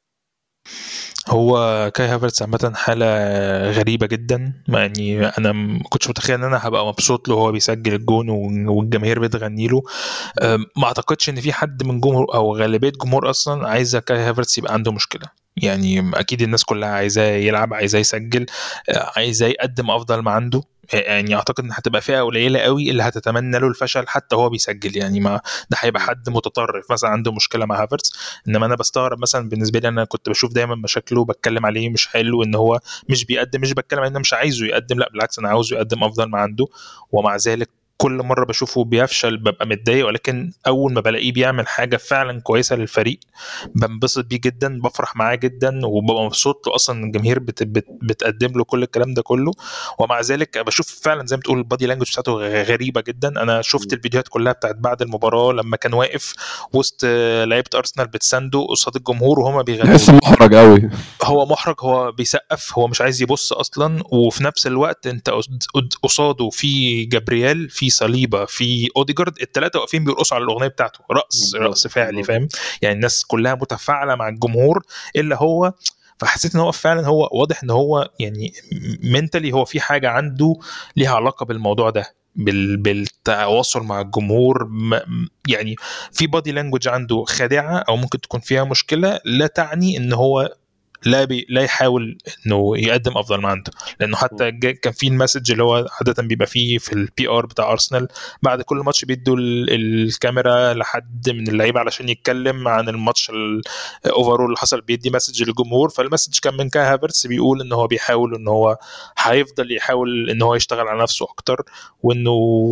هو كاي هافرتس عامة حالة غريبة جدا ما يعني أنا ما كنتش متخيل إن أنا هبقى مبسوط له وهو بيسجل الجون والجماهير بتغني له أم، ما أعتقدش إن في حد من جمهور أو غالبية جمهور أصلا عايزة كاي هافرتس يبقى عنده مشكلة يعني أكيد الناس كلها عايزاه يلعب عايزاه يسجل آه، عايزاه يقدم أفضل ما عنده يعني اعتقد ان هتبقى فئه قليله قوي اللي هتتمنى له الفشل حتى هو بيسجل يعني ما ده هيبقى حد متطرف مثلا عنده مشكله مع هافرتس انما انا بستغرب مثلا بالنسبه لي انا كنت بشوف دايما مشاكله بتكلم عليه مش حلو ان هو مش بيقدم مش بتكلم عليه ان أنا مش عايزه يقدم لا بالعكس انا عاوزه يقدم افضل ما عنده ومع ذلك كل مره بشوفه بيفشل ببقى متضايق ولكن اول ما بلاقيه بيعمل حاجه فعلا كويسه للفريق بنبسط بيه جدا بفرح معاه جدا وببقى مبسوط له اصلا الجماهير بت بت بتقدم له كل الكلام ده كله ومع ذلك بشوف فعلا زي ما تقول البادي لانجوج بتاعته غ- غريبه جدا انا شفت الفيديوهات كلها بتاعت بعد المباراه لما كان واقف وسط آه، لعيبه ارسنال بتسانده قصاد الجمهور وهما بيغنوا تحس محرج قوي هو محرج هو بيسقف هو مش عايز يبص اصلا وفي نفس الوقت انت قصد- قد- قصاده في جابرييل في صليبه في اوديجارد الثلاثه واقفين بيرقصوا على الاغنيه بتاعته رقص بالظبط، رقص فعلي بالظبط. فاهم يعني الناس كلها متفاعله مع الجمهور الا هو فحسيت ان هو فعلا هو واضح ان هو يعني منتلي هو في حاجه عنده ليها علاقه بالموضوع ده بال... بالتواصل مع الجمهور م... يعني في بادي لانجوج عنده خادعه او ممكن تكون فيها مشكله لا تعني ان هو لا بي لا يحاول انه يقدم افضل ما عنده لانه حتى كان في المسج اللي هو عاده بيبقى فيه في البي ار بتاع ارسنال بعد كل ماتش بيدوا الكاميرا لحد من اللعيبه علشان يتكلم عن الماتش الاوفرول اللي حصل بيدي مسج للجمهور فالمسج كان من كاي هافرتس بيقول ان هو بيحاول ان هو هيفضل يحاول ان هو يشتغل على نفسه اكتر وانه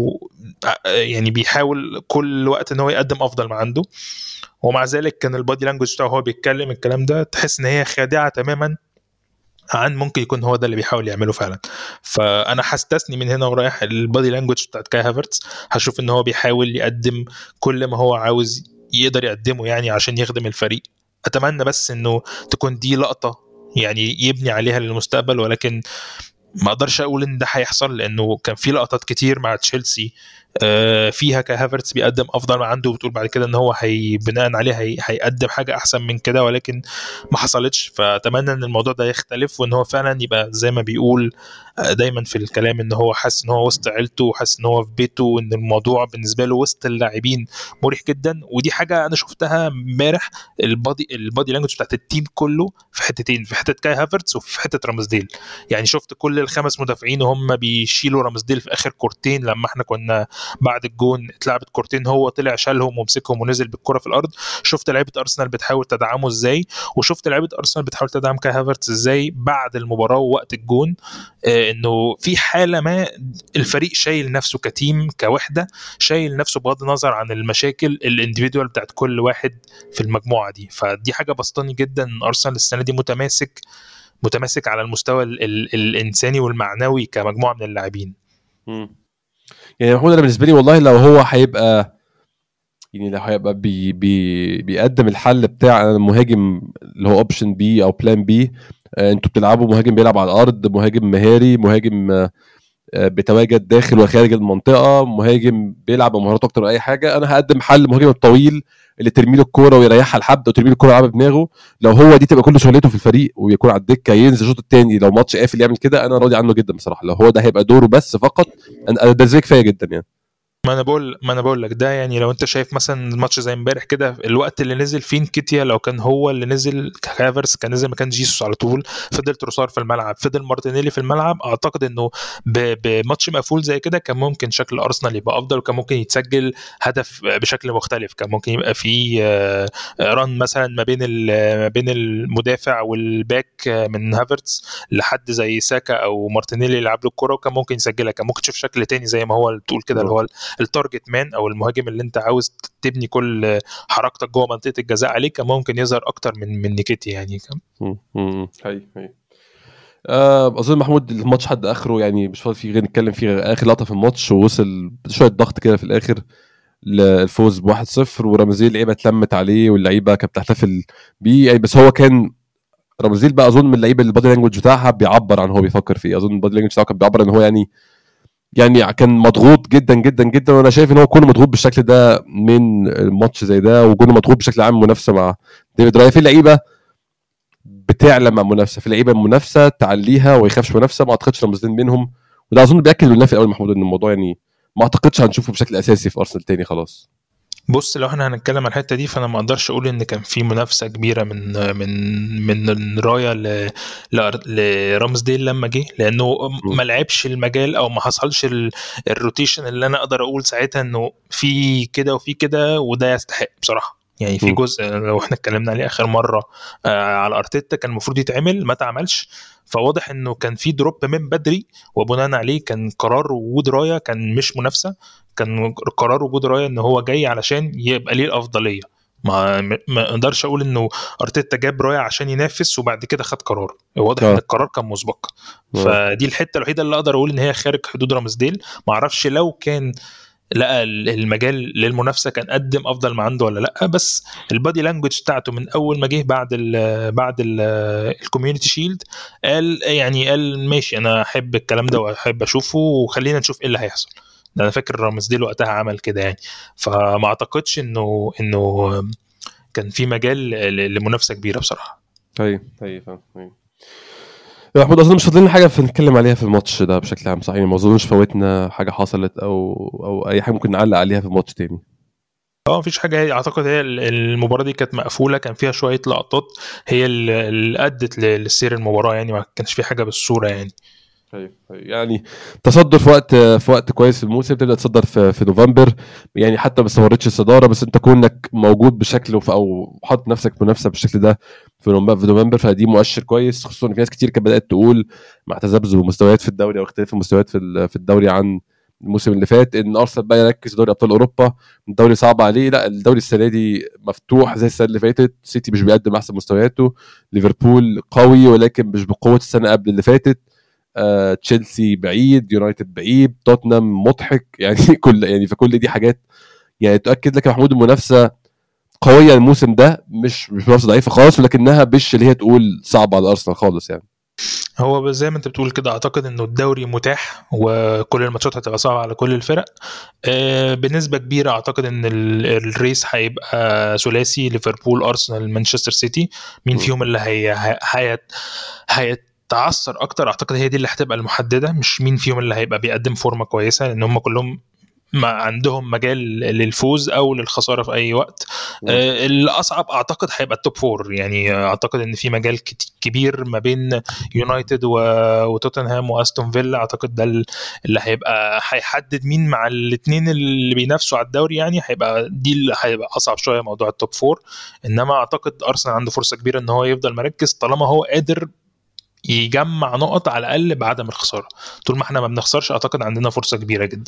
يعني بيحاول كل وقت ان هو يقدم افضل ما عنده ومع ذلك كان البادي لانجوج بتاعه هو بيتكلم الكلام ده تحس ان هي خادعه تماما عن ممكن يكون هو ده اللي بيحاول يعمله فعلا فانا هستثني من هنا ورايح البادي لانجوج بتاعت كاي هافرتس هشوف ان هو بيحاول يقدم كل ما هو عاوز يقدر يقدمه يعني عشان يخدم الفريق اتمنى بس انه تكون دي لقطه يعني يبني عليها للمستقبل ولكن ما اقدرش اقول ان ده هيحصل لانه كان في لقطات كتير مع تشيلسي آه، فيها كهافرتس بيقدم افضل ما عنده وبتقول بعد كده ان هو هي بناء عليه هي هيقدم حاجه احسن من كده ولكن ما حصلتش فاتمنى ان الموضوع ده يختلف وان هو فعلا يبقى زي ما بيقول آه، دايما في الكلام ان هو حاسس ان هو وسط عيلته وحاسس ان هو في بيته وان الموضوع بالنسبه له وسط اللاعبين مريح جدا ودي حاجه انا شفتها امبارح البادي البادي لانجوج بتاعت التيم كله في حتتين في حته كاي هافرتس وفي حته رامزديل يعني شفت كل الخمس مدافعين وهم بيشيلوا رامزديل في اخر كورتين لما احنا كنا بعد الجون اتلعبت كورتين هو طلع شالهم ومسكهم ونزل بالكره في الارض شفت لعيبه ارسنال بتحاول تدعمه ازاي وشفت لعيبه ارسنال بتحاول تدعم كاي هافرتس ازاي بعد المباراه ووقت الجون آه انه في حاله ما الفريق شايل نفسه كتيم كوحده شايل نفسه بغض النظر عن المشاكل الانديفيدوال بتاعت كل واحد في المجموعه دي فدي حاجه بسطاني جدا ان ارسنال السنه دي متماسك متماسك على المستوى ال ال الانساني والمعنوي كمجموعه من اللاعبين يعني محمود انا بالنسبه لي والله لو هو هيبقى يعني لو هيبقى بي بي بيقدم الحل بتاع مهاجم اللي هو اوبشن بي او بلان بي آه، انتوا بتلعبوا مهاجم بيلعب على الارض مهاجم مهاري مهاجم آه، بيتواجد داخل وخارج المنطقه مهاجم بيلعب بمهاراته اكتر من اي حاجه انا هقدم حل مهاجم الطويل اللي ترمي له الكوره ويريحها لحد وترمي له الكوره على بدماغه لو هو دي تبقى كل شغلته في الفريق ويكون على الدكه ينزل الشوط الثاني لو ماتش قافل يعمل كده انا راضي عنه جدا بصراحه لو هو ده هيبقى دوره بس فقط انا ده زي كفايه جدا يعني ما انا بقول ما انا بقول لك ده يعني لو انت شايف مثلا الماتش زي امبارح كده الوقت اللي نزل فيه نكيتيا لو كان هو اللي نزل كافرس كان نزل مكان جيسوس على طول فضل تروسار في الملعب فضل مارتينيلي في الملعب اعتقد انه بماتش مقفول زي كده كان ممكن شكل ارسنال يبقى افضل وكان ممكن يتسجل هدف بشكل مختلف كان ممكن يبقى في ران آه، مثلا ما بين ما بين المدافع والباك آه، من هافرتس لحد زي ساكا او مارتينيلي يلعب له الكوره وكان ممكن يسجلها كان ممكن تشوف شكل تاني زي ما هو تقول كده اللي هو التارجت مان او المهاجم اللي انت عاوز تبني كل حركتك جوه منطقه الجزاء عليه كان ممكن يظهر اكتر من من نيكيتي يعني هي هي آه اظن محمود الماتش حد اخره يعني مش فاضي فيه غير نتكلم فيه اخر لقطه في الماتش ووصل شويه ضغط كده في الاخر للفوز ب 1-0 ورمزيل اللعيبه اتلمت عليه واللعيبه كانت بتحتفل بيه يعني بس هو كان رمزيل بقى اظن من اللعيبه اللي البادي لانجوج بتاعها بيعبر عن هو بيفكر فيه اظن البادي لانجوج بتاعه كان بيعبر ان هو يعني يعني كان مضغوط جدا جدا جدا وانا شايف ان هو كونه مضغوط بالشكل ده من ماتش زي ده وكونه مضغوط بشكل عام منافسه مع ديفيد راي في لعيبه بتعلى مع منافسه في لعيبه منافسه تعليها وما يخافش منافسه ما اعتقدش رمزين منهم وده اظن بياكد لله في الاول محمود ان الموضوع يعني ما اعتقدش هنشوفه بشكل اساسي في ارسنال تاني خلاص بص لو احنا هنتكلم عن الحته دي فانا ما اقدرش اقول ان كان في منافسه كبيره من من من رايا ل ديل لما جه لانه ما لعبش المجال او ما حصلش الروتيشن اللي انا اقدر اقول ساعتها انه في كده وفي كده وده يستحق بصراحه يعني في جزء لو احنا اتكلمنا عليه اخر مره آه على ارتيتا كان المفروض يتعمل ما اتعملش فواضح انه كان في دروب من بدري وبناء عليه كان قرار وجود رايا كان مش منافسه كان قرار وجود رايا ان هو جاي علشان يبقى ليه الافضليه ما ما اقدرش اقول انه ارتيتا جاب رايا عشان ينافس وبعد كده خد قرار واضح ان آه. القرار كان مسبق آه. فدي الحته الوحيده اللي اقدر اقول ان هي خارج حدود رامسديل ما اعرفش لو كان لقى المجال للمنافسه كان قدم افضل ما عنده ولا لا بس البادي لانجوج بتاعته من اول ما جه بعد ال بعد الكوميونتي شيلد قال يعني قال ماشي انا احب الكلام ده واحب اشوفه وخلينا نشوف ايه اللي هيحصل ده انا فاكر رامز ديل وقتها عمل كده يعني فما اعتقدش انه انه كان في مجال لمنافسه كبيره بصراحه طيب طيب طيب محمود اظن مش فاضلين حاجه في نتكلم عليها في الماتش ده بشكل عام صحيح ما اظنش فوتنا حاجه حصلت او او اي حاجه ممكن نعلق عليها في الماتش تاني اه مفيش حاجه اعتقد هي المباراه دي كانت مقفوله كان فيها شويه لقطات هي اللي ادت لسير المباراه يعني ما كانش في حاجه بالصوره يعني طيب يعني تصدر في وقت في وقت كويس في الموسم تبدا تصدر في, في نوفمبر يعني حتى ما استمرتش الصداره بس انت كونك موجود بشكل او حاطط نفسك منافسه بالشكل ده في نوفمبر فدي مؤشر كويس خصوصا في ناس كتير كانت بدات تقول مع تذبذب المستويات في الدوري او اختلاف المستويات في في الدوري عن الموسم اللي فات ان ارسنال بقى يركز في دوري ابطال اوروبا الدوري صعب عليه لا الدوري السنه دي مفتوح زي السنه اللي فاتت سيتي مش بيقدم احسن مستوياته ليفربول قوي ولكن مش بقوه السنه قبل اللي فاتت آه، تشيلسي بعيد يونايتد بعيد توتنهام مضحك يعني كل يعني فكل دي حاجات يعني تؤكد لك يا محمود المنافسه قويه الموسم ده مش مش منافسه ضعيفه خالص ولكنها مش اللي هي تقول صعبه على ارسنال خالص يعني هو زي ما انت بتقول كده اعتقد انه الدوري متاح وكل الماتشات هتبقى صعبه على كل الفرق آه، بنسبه كبيره اعتقد ان الريس هيبقى ثلاثي ليفربول ارسنال مانشستر سيتي مين فيهم اللي هي هي هي تعثر اكتر اعتقد هي دي اللي هتبقى المحدده مش مين فيهم اللي هيبقى بيقدم فورمه كويسه لان هم كلهم ما عندهم مجال للفوز او للخساره في اي وقت آه الاصعب اعتقد هيبقى التوب فور يعني اعتقد ان في مجال كبير ما بين يونايتد وتوتنهام واستون فيلا اعتقد ده اللي هيبقى هيحدد مين مع الاثنين اللي بينافسوا على الدوري يعني هيبقى دي اللي هيبقى اصعب شويه موضوع التوب فور انما اعتقد ارسنال عنده فرصه كبيره ان هو يفضل مركز طالما هو قادر يجمع نقط على الاقل بعدم الخساره طول ما احنا ما بنخسرش اعتقد عندنا فرصه كبيره جدا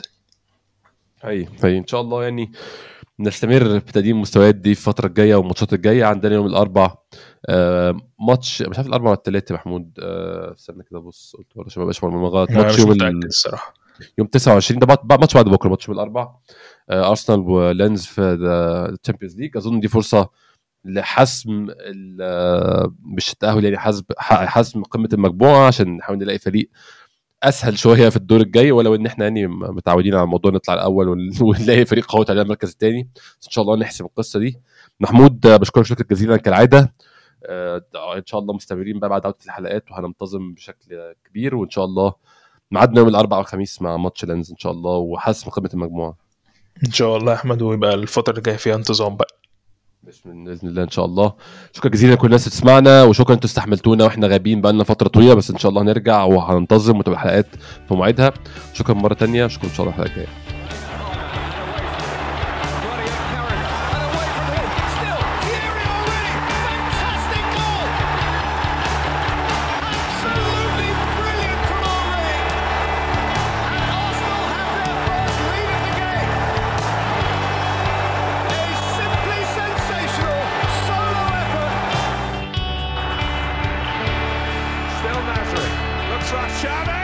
اي اي ان شاء الله يعني نستمر في تقديم المستويات دي في الفتره الجايه والماتشات الجايه عندنا يوم الاربع آه ماتش مش عارف الاربع ولا الثلاث محمود آه استنى كده بص قلت ولا عشان ما ابقاش غلط ماتش يوم الصراحه يوم 29 ده ماتش بعد بكره ماتش يوم الاربع آه ارسنال ولينز في الشامبيونز ليج اظن دي فرصه لحسم مش التاهل يعني حسم حسم قمه المجموعه عشان نحاول نلاقي فريق اسهل شويه في الدور الجاي ولو ان احنا يعني متعودين على الموضوع نطلع الاول ونلاقي فريق قوي على المركز الثاني بس ان شاء الله نحسم القصه دي محمود بشكرك شكرا جزيلا كالعاده آه، ان شاء الله مستمرين بقى بعد عوده الحلقات وهننتظم بشكل كبير وان شاء الله ميعادنا يوم الاربعاء والخميس مع ماتش لينز ان شاء الله وحسم قمه المجموعه ان شاء الله يا احمد ويبقى الفتره اللي جايه فيها انتظام بقى باذن الله ان شاء الله شكرا جزيلا لكل الناس اللي تسمعنا وشكرا انتوا استحملتونا واحنا غايبين بقالنا فتره طويله بس ان شاء الله هنرجع وهننتظم وتبقى الحلقات في مواعيدها شكرا مره ثانيه شكرا ان شاء الله الحلقه الجايه Shadow!